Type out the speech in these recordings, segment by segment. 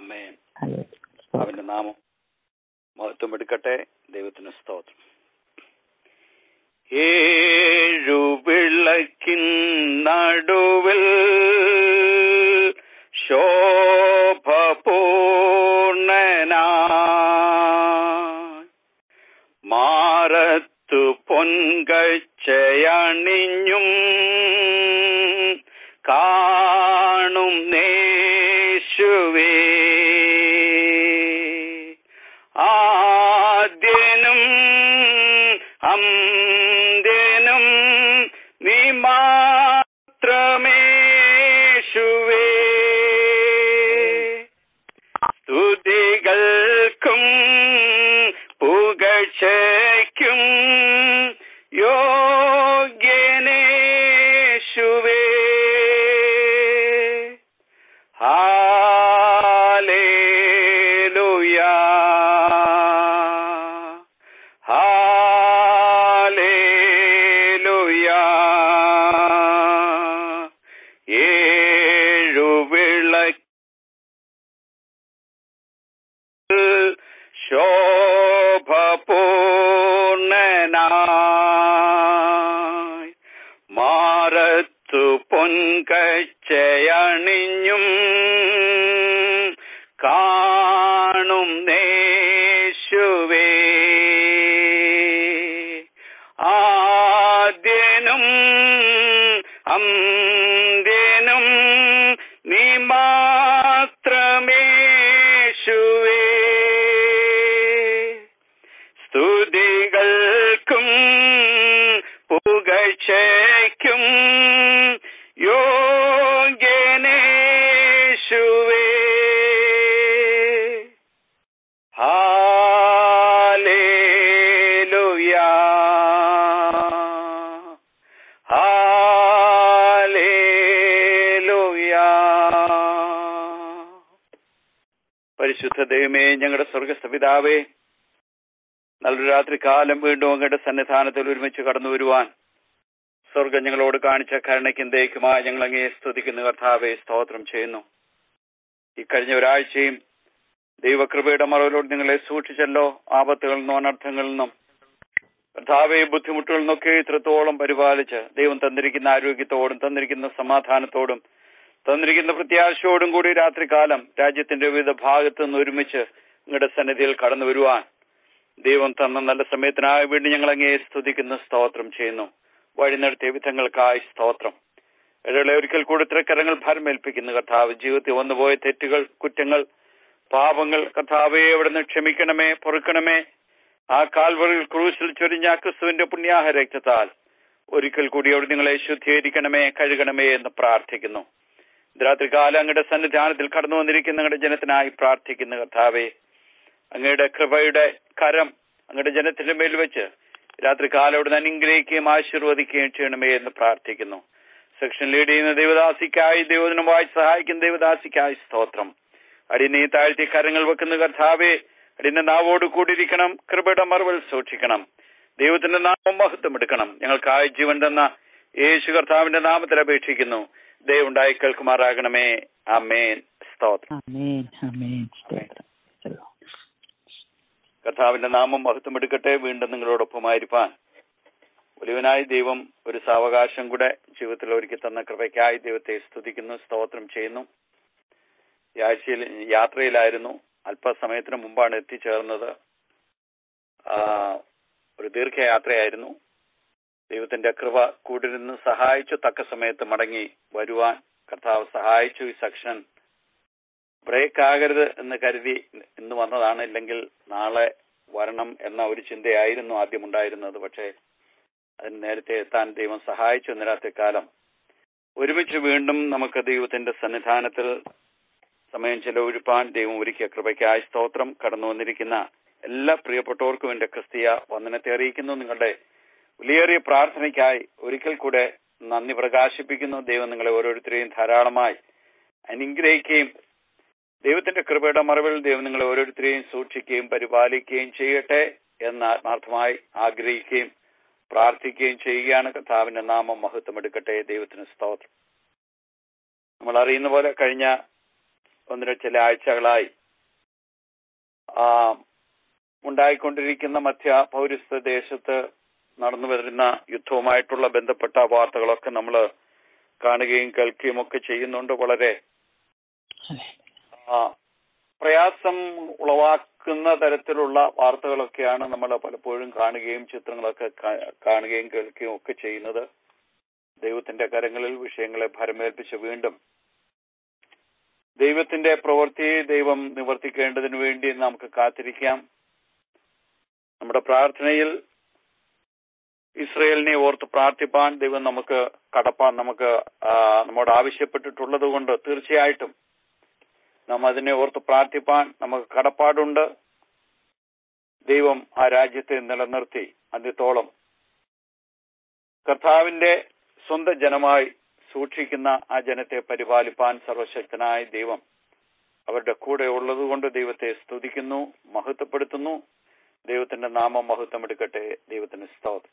അമ്മേൻ hallelujah. അവന്റെ നാമം മഹത്വം എടുക്കട്ടെ ദൈവത്തിന് സ്തോത്രം ഏഴു വിളക്കിൻ നടുവിൽ ശോഭ പൂർണ്ണനായി മാറത്തു പൊൻകച്ചയണിഞ്ഞും കാണും നേശുവേ ആദ്യനും അന്ത്യനും നീ മാത്രമേശുവേ സ്തുതികൾക്കും പുകഴ്ചയ്ക്കും യോഗ്യനേശുവേ ഹാലേലുയാ ഹാലേലുയാ ഏഴു വിളക്ക് ശോഭ പൂർണ്ണനായി മാറത്തു പൊൻകച്ചയണിഞ്ഞും കാണും നേശുവേ ആദ്യനും അന്ത്യനും നീ മാത്രമേശുവേ സ്തുതികൾക്കും പുകഴ്ചയ്ക്കും യോഗ്യനേശുവേ ഹാലേലുയാ ഹാലേലുയാ പരിശുദ്ധ ദൈവമേ ഞങ്ങളുടെ സ്വർഗസ്ഥ പിതാവേ നല്ലൊരു രാത്രി കാലം വീണ്ടും അങ്ങയുടെ സന്നിധാനത്തിൽ ഒരുമിച്ച് കടന്നു വരുവാൻ സ്വർഗം ഞങ്ങളോട് കാണിച്ച കരുണയ്ക്കും ദയക്കുമായി ഞങ്ങൾ അങ്ങേ സ്തുതിക്കുന്ന കർത്താവെ സ്തോത്രം ചെയ്യുന്നു ഈ കഴിഞ്ഞ ഒരാഴ്ചയും ദൈവകൃപയുടെ മറവിലോട് നിങ്ങളെ സൂക്ഷിച്ചല്ലോ ആപത്തുകളിൽ നിന്നും അനർത്ഥങ്ങളിൽ നിന്നും കർത്താവെ ബുദ്ധിമുട്ടുകളിൽ നിന്നൊക്കെ ഇത്രത്തോളം പരിപാലിച്ച് ദൈവം തന്നിരിക്കുന്ന ആരോഗ്യത്തോടും തന്നിരിക്കുന്ന സമാധാനത്തോടും തന്നിരിക്കുന്ന പ്രത്യാശയോടും കൂടി രാത്രികാലം രാജ്യത്തിന്റെ വിവിധ ഭാഗത്തു നിന്ന് ഒരുമിച്ച് നിങ്ങളുടെ സന്നിധിയിൽ കടന്നു വരുവാൻ ദൈവം തന്ന നല്ല സമയത്തിനായി വീണ്ടും ഞങ്ങൾ അങ്ങേ സ്തുതിക്കുന്ന സ്തോത്രം ചെയ്യുന്നു വഴി നടത്തിയ വിധങ്ങൾക്കായി സ്തോത്രം ഇടകളെ ഒരിക്കൽ കൂടി ഇത്തരക്കരങ്ങൾ ഭരമേൽപ്പിക്കുന്നു കർത്താവ് ജീവിതത്തിൽ വന്നുപോയ തെറ്റുകൾ കുറ്റങ്ങൾ പാപങ്ങൾ കർത്താവെ എവിടുന്ന് ക്ഷമിക്കണമേ പൊറുക്കണമേ ആ കാൽവറിൽ ക്രൂശിൽ ചൊരിഞ്ഞ ആ ക്രിസ്തുവിന്റെ പുണ്യാഹ രക്തത്താൽ ഒരിക്കൽ കൂടി അവിടെ നിങ്ങളെ ശുദ്ധീകരിക്കണമേ കഴുകണമേ എന്ന് പ്രാർത്ഥിക്കുന്നു രാത്രികാലം അങ്ങയുടെ സന്നിധാനത്തിൽ കടന്നു വന്നിരിക്കുന്ന അങ്ങയുടെ ജനത്തിനായി പ്രാർത്ഥിക്കുന്നു കർത്താവെ അങ്ങയുടെ കൃപയുടെ കരം അങ്ങയുടെ ജനത്തിന്റെ മേൽ വെച്ച് രാത്രികാലം അവിടുന്ന് അനുഗ്രഹിക്കുകയും ആശീർവദിക്കുകയും ചെയ്യണമേ എന്ന് പ്രാർത്ഥിക്കുന്നു സെക്ഷൻ ലീഡ് ചെയ്യുന്ന ദേവദാസിക്കായി ദൈവദിനമായി സഹായിക്കുന്ന ദേവദാസിക്കായി സ്തോത്രം അടിനെ താഴ്ത്തി കരങ്ങൾ വെക്കുന്ന കർത്താവെ അടിന്റെ നാവോട് കൂടിയിരിക്കണം കൃപയുടെ മറവിൽ സൂക്ഷിക്കണം ദൈവത്തിന്റെ നാമം മഹത്വം എടുക്കണം ഞങ്ങൾക്കായി ജീവൻ തന്ന യേശു കർത്താവിന്റെ നാമത്തിൽ അപേക്ഷിക്കുന്നു ദയവുണ്ടായി കേൾക്കുമാറാകണമേ അമേൻ സ്തോത്രം ആമേൻ ആമേൻ സ്തോത്രം ചെല്ലോ. കർത്താവിന്റെ നാമം മഹത്വം എടുക്കട്ടെ വീണ്ടും നിങ്ങളോടൊപ്പമായിരിക്കാൻ ഒലിവനായി ദൈവം ഒരു സാവകാശം കൂടെ ജീവിതത്തിൽ ഒരുക്കി തന്ന കൃപയ്ക്കായി ദൈവത്തെ സ്തുതിക്കുന്നു സ്തോത്രം ചെയ്യുന്നു ഈ ആഴ്ചയിൽ യാത്രയിലായിരുന്നു അല്പസമയത്തിന് മുമ്പാണ് എത്തിച്ചേർന്നത് ആ, ഒരു ദീർഘയാത്രയായിരുന്നു ദൈവത്തിന്റെ കൃപ കൂടിരുന്ന് സഹായിച്ചു തക്ക സമയത്ത് മടങ്ങി വരുവാൻ കർത്താവ് സഹായിച്ചു ഈ സെക്ഷൻ ബ്രേക്ക് ആകരുത് എന്ന് കരുതി ഇന്ന് വന്നതാണ് ഇല്ലെങ്കിൽ നാളെ വരണം എന്ന ഒരു ചിന്തയായിരുന്നു ആദ്യം ഉണ്ടായിരുന്നത് പക്ഷേ അതിന് നേരത്തെ എത്താൻ ദൈവം സഹായിച്ചു ഇന്നലത്തെ കാലം ഒരുമിച്ച് വീണ്ടും നമുക്ക് ദൈവത്തിന്റെ സന്നിധാനത്തിൽ സമയം ചെലവഴിപ്പാൻ ദൈവം ഒരുക്കിയ കൃപയ്ക്കായി സ്തോത്രം കടന്നു വന്നിരിക്കുന്ന എല്ലാ പ്രിയപ്പെട്ടവർക്കും എന്റെ ക്രിസ്തീയ വന്ദനത്തെ അറിയിക്കുന്നു നിങ്ങളുടെ വിലയേറിയ പ്രാർത്ഥനയ്ക്കായി ഒരിക്കൽ കൂടെ നന്ദി പ്രകാശിപ്പിക്കുന്നു ദൈവം നിങ്ങളെ ഓരോരുത്തരെയും ധാരാളമായി അനുഗ്രഹിക്കുകയും ദൈവത്തിന്റെ കൃപയുടെ മറവിൽ ദൈവം നിങ്ങളെ ഓരോരുത്തരെയും സൂക്ഷിക്കുകയും പരിപാലിക്കുകയും ചെയ്യട്ടെ എന്ന് ആത്മാർത്ഥമായി ആഗ്രഹിക്കുകയും പ്രാർത്ഥിക്കുകയും ചെയ്യുകയാണ് കർത്താവിന്റെ നാമം മഹത്വം എടുക്കട്ടെ ദൈവത്തിന് സ്തോത്രം നമ്മൾ അറിയുന്ന പോലെ കഴിഞ്ഞ ഒന്നര ചില ആഴ്ചകളായി ആ ഉണ്ടായിക്കൊണ്ടിരിക്കുന്ന മധ്യ പൗരസ്ത്യ ദേശത്ത് നടന്നു വരുന്ന യുദ്ധവുമായിട്ടുള്ള ബന്ധപ്പെട്ട വാർത്തകളൊക്കെ നമ്മൾ കാണുകയും കേൾക്കുകയും ഒക്കെ ചെയ്യുന്നുണ്ട് വളരെ ആ, പ്രയാസം ഉളവാക്കുന്ന തരത്തിലുള്ള വാർത്തകളൊക്കെയാണ് നമ്മൾ പലപ്പോഴും കാണുകയും ചിത്രങ്ങളൊക്കെ കാ- കാണുകയും കേൾക്കുകയും ഒക്കെ ചെയ്യുന്നത് ദൈവത്തിന്റെ കരങ്ങളിൽ വിഷയങ്ങളെ ഭരമേൽപ്പിച്ച് വീണ്ടും ദൈവത്തിന്റെ പ്രവൃത്തി ദൈവം നിവർത്തിക്കേണ്ടതിനു വേണ്ടി നമുക്ക് കാത്തിരിക്കാം നമ്മുടെ പ്രാർത്ഥനയിൽ ഇസ്രയേലിനെ ഓർത്ത് പ്രാർത്ഥിപ്പാൻ ദൈവം നമുക്ക് കടപ്പാൻ നമുക്ക് ആ, നമ്മോട് ആവശ്യപ്പെട്ടിട്ടുള്ളത് കൊണ്ട് തീർച്ചയായിട്ടും നാം അതിനെ ഓർത്ത് പ്രാർത്ഥിപ്പാൻ നമുക്ക് കടപ്പാടുണ്ട് ദൈവം ആ രാജ്യത്തെ നിലനിർത്തി അന്ത്യത്തോളം കർത്താവിന്റെ സ്വന്തം ജനമായി സൂക്ഷിക്കുന്ന ആ ജനത്തെ പരിപാലിപ്പാൻ സർവശക്തനായ ദൈവം അവരുടെ കൂടെ ഉള്ളതുകൊണ്ട് ദൈവത്തെ സ്തുതിക്കുന്നു മഹത്വപ്പെടുത്തുന്നു ദൈവത്തിന്റെ നാമം മഹത്വം എടുക്കട്ടെ ദൈവത്തിന് സ്തോത്രം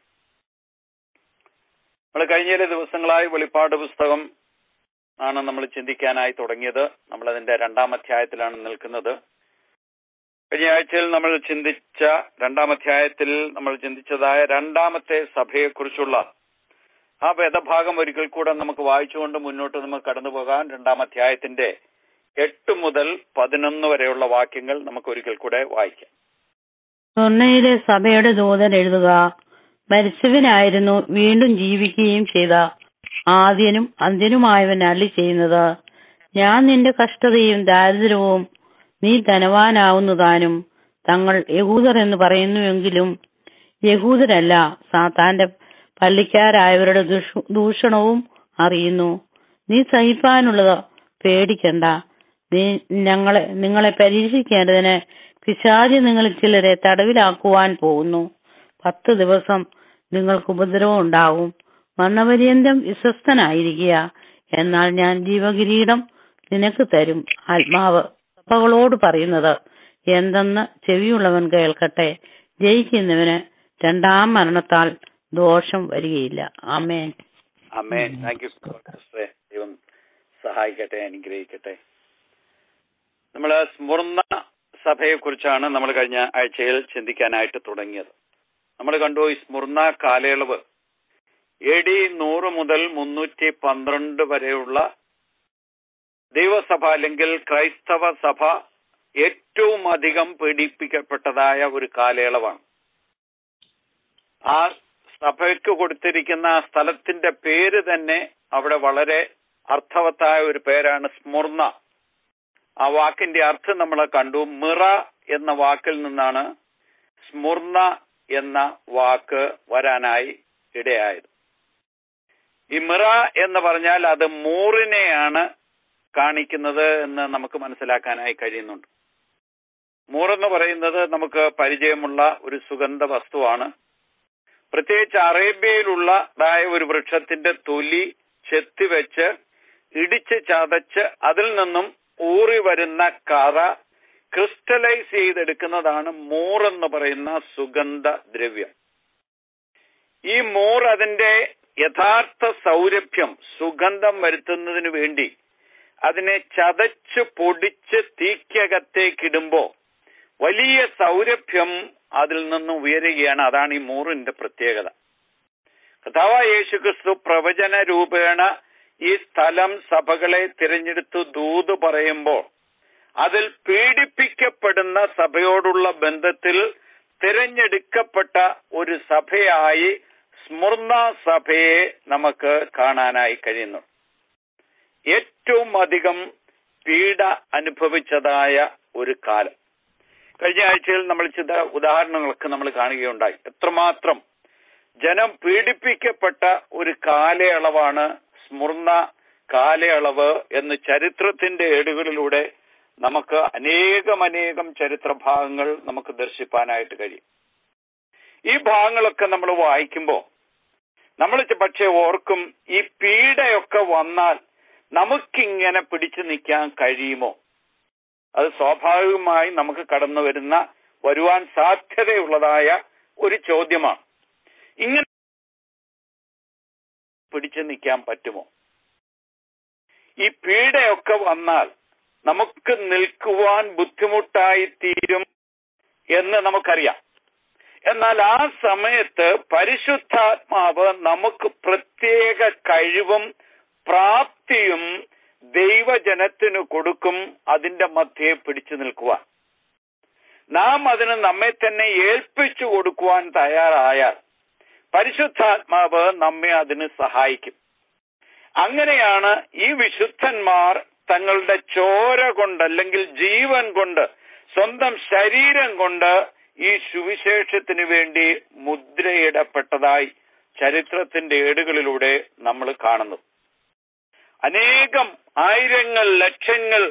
നമ്മൾ കഴിഞ്ഞ ചില ദിവസങ്ങളായി വെളിപ്പാട് പുസ്തകം ആണ് നമ്മൾ ചിന്തിക്കാനായി തുടങ്ങിയത് നമ്മൾ അതിന്റെ രണ്ടാം അധ്യായത്തിലാണ് നിൽക്കുന്നത് കഴിഞ്ഞ ആഴ്ചയിൽ നമ്മൾ ചിന്തിച്ച രണ്ടാം അധ്യായത്തിൽ നമ്മൾ ചിന്തിച്ചതായ രണ്ടാമത്തെ സഭയെക്കുറിച്ചുള്ള ആ വേദഭാഗം ഒരിക്കൽ കൂടെ നമുക്ക് വായിച്ചുകൊണ്ട് മുന്നോട്ട് നമുക്ക് കടന്നു പോകാൻ രണ്ടാം അധ്യായത്തിന്റെ എട്ട് മുതൽ പതിനൊന്ന് വരെയുള്ള വാക്യങ്ങൾ നമുക്ക് ഒരിക്കൽ കൂടെ വായിക്കാം സ്വർണ്ണയിലെ സഭയുടെ ദൂതൻ എഴുതുക മരിച്ചവനായിരുന്നു വീണ്ടും ജീവിക്കുകയും ചെയ്ത ആദ്യനും അന്ത്യനുമായവൻ അല്ലി ചെയ്യുന്നത് ഞാൻ നിന്റെ കഷ്ടതയും ദാരിദ്ര്യവും നീ ധനവാനാവുന്നതാനും തങ്ങൾ യഹൂദർ എന്ന് പറയുന്നുവെങ്കിലും യഹൂദരല്ല സാത്താന്റെ പള്ളിക്കാരായവരുടെ ദുഷ- ദൂഷണവും അറിയുന്നു നീ സഹിപ്പാനുള്ളത് പേടിക്കണ്ട നീ ഞങ്ങളെ നിങ്ങളെ പരീക്ഷിക്കേണ്ടതിന് പിശാചി നിങ്ങളിൽ ചിലരെ തടവിലാക്കുവാൻ പോകുന്നു പത്ത് ദിവസം നിങ്ങൾക്ക് ഉപദ്രവം ഉണ്ടാവും മരണപര്യന്തം വിശ്വസ്തനായിരിക്കുക എന്നാൽ ഞാൻ ജീവകിരീടം നിനക്ക് തരും ആത്മാവ് സഭകളോട് പറയുന്നത് എന്തെന്ന് ചെവിയുള്ളവൻ കേൾക്കട്ടെ ജയിക്കുന്നവന് രണ്ടാം മരണത്താൽ ദോഷം വരികയില്ല ആമേൻ അമ്മേ താങ്ക് യു സിസ്റ്ററെ ദൈവം സഹായിക്കട്ടെ അനുഗ്രഹിക്കട്ടെ നമ്മൾ സ്മൃണ സഭയെ കുറിച്ചാണ് നമ്മൾ കഴിഞ്ഞ ആഴ്ചയിൽ ചിന്തിക്കാനായിട്ട് തുടങ്ങിയത് നമ്മൾ കണ്ടു ഈ സ്മൃണ കാലയളവ് എ ഡി നൂറ് മുതൽ മുന്നൂറ്റി പന്ത്രണ്ട് വരെയുള്ള ദൈവസഭ അല്ലെങ്കിൽ ക്രൈസ്തവ സഭ ഏറ്റവും അധികം പീഡിപ്പിക്കപ്പെട്ടതായ ഒരു കാലയളവാണ് ആ സഭയ്ക്ക് കൊടുത്തിരിക്കുന്ന ആ സ്ഥലത്തിന്റെ പേര് തന്നെ അവിടെ വളരെ അർത്ഥവത്തായ ഒരു പേരാണ് സ്മുർണ ആ വാക്കിന്റെ അർത്ഥം നമ്മൾ കണ്ടു മിറ എന്ന വാക്കിൽ നിന്നാണ് സ്മുർണ എന്ന വാക്ക് വരാനായി ഇടയായത് ഈ മിറ എന്ന് പറഞ്ഞാൽ അത് മൂറിനെയാണ് കാണിക്കുന്നത് എന്ന് നമുക്ക് മനസ്സിലാക്കാനായി കഴിയുന്നുണ്ട് മൂറെന്ന് പറയുന്നത് നമുക്ക് പരിചയമുള്ള ഒരു സുഗന്ധ വസ്തുവാണ് പ്രത്യേകിച്ച് അറേബ്യയിലുള്ളതായ ഒരു വൃക്ഷത്തിന്റെ തൊലി ചെത്തിവെച്ച് ഇടിച്ച് ചതച്ച് അതിൽ നിന്നും ഊറി വരുന്ന കറ ക്രിസ്റ്റലൈസ് ചെയ്തെടുക്കുന്നതാണ് മൂർ എന്ന് പറയുന്ന സുഗന്ധ ദ്രവ്യം ഈ മൂർ അതിന്റെ യഥാർത്ഥ സൗരഭ്യം സുഗന്ധം വരുത്തുന്നതിന് വേണ്ടി അതിനെ ചതച്ച് പൊടിച്ച് തീക്കകത്തേക്കിടുമ്പോ വലിയ സൗരഭ്യം അതിൽ നിന്ന് ഉയരുകയാണ് അതാണ് ഈ മൂറിന്റെ പ്രത്യേകത കഥാവായ യേശുക്രിസ്തു പ്രവചന രൂപേണ ഈ സ്ഥലം സഭകളെ തിരഞ്ഞെടുത്ത് ദൂത് പറയുമ്പോൾ അതിൽ പീഡിപ്പിക്കപ്പെടുന്ന സഭയോടുള്ള ബന്ധത്തിൽ തിരഞ്ഞെടുക്കപ്പെട്ട ഒരു സഭയായി സ്മൃണ സഭയെ നമുക്ക് കാണാനായി കഴിയുന്നു ഏറ്റവും അധികം പീഡ അനുഭവിച്ചതായ ഒരു കാലം കഴിഞ്ഞ ആഴ്ചയിൽ നമ്മൾ ചില ഉദാഹരണങ്ങളൊക്കെ നമ്മൾ കാണുകയുണ്ടായി എത്രമാത്രം ജനം പീഡിപ്പിക്കപ്പെട്ട ഒരു കാലയളവാണ് സ്മൃണ കാലയളവ് എന്ന് ചരിത്രത്തിന്റെ ഏടുകളിലൂടെ നമുക്ക് അനേകം അനേകം ചരിത്ര ഭാഗങ്ങൾ നമുക്ക് ദർശിപ്പാനായിട്ട് കഴിയും ഈ ഭാഗങ്ങളൊക്കെ നമ്മൾ വായിക്കുമ്പോൾ നമ്മൾ പക്ഷെ ഓർക്കും ഈ പീഡയൊക്കെ വന്നാൽ നമുക്കിങ്ങനെ പിടിച്ചു നിൽക്കാൻ കഴിയുമോ അത് സ്വാഭാവികമായി നമുക്ക് കടന്നു വരുന്ന വരുവാൻ സാധ്യതയുള്ളതായ ഒരു ചോദ്യമാണ് ഇങ്ങനെ പിടിച്ചു നിൽക്കാൻ പറ്റുമോ ഈ പീഡയൊക്കെ വന്നാൽ നമുക്ക് നിൽക്കുവാൻ ബുദ്ധിമുട്ടായി തീരും എന്ന് നമുക്കറിയാം എന്നാൽ ആ സമയത്ത് പരിശുദ്ധാത്മാവ് നമുക്ക് പ്രത്യേക കഴിവും പ്രാപ്തിയും ദൈവജനത്തിന് കൊടുക്കും അതിന്റെ മധ്യേ പിടിച്ചു നിൽക്കുവാൻ നാം അതിന് നമ്മെ തന്നെ ഏൽപ്പിച്ചു കൊടുക്കുവാൻ തയ്യാറായാൽ പരിശുദ്ധാത്മാവ് നമ്മെ അതിന് സഹായിക്കും അങ്ങനെയാണ് ഈ വിശുദ്ധന്മാർ തങ്ങളുടെ ചോര കൊണ്ട് അല്ലെങ്കിൽ ജീവൻ കൊണ്ട് സ്വന്തം ശരീരം കൊണ്ട് ഈ സുവിശേഷത്തിന് വേണ്ടി മുദ്രയിടപ്പെട്ടതായി ചരിത്രത്തിന്റെ ഏടുകളിലൂടെ നമ്മൾ കാണുന്നു അനേകം ആയിരങ്ങൾ ലക്ഷങ്ങൾ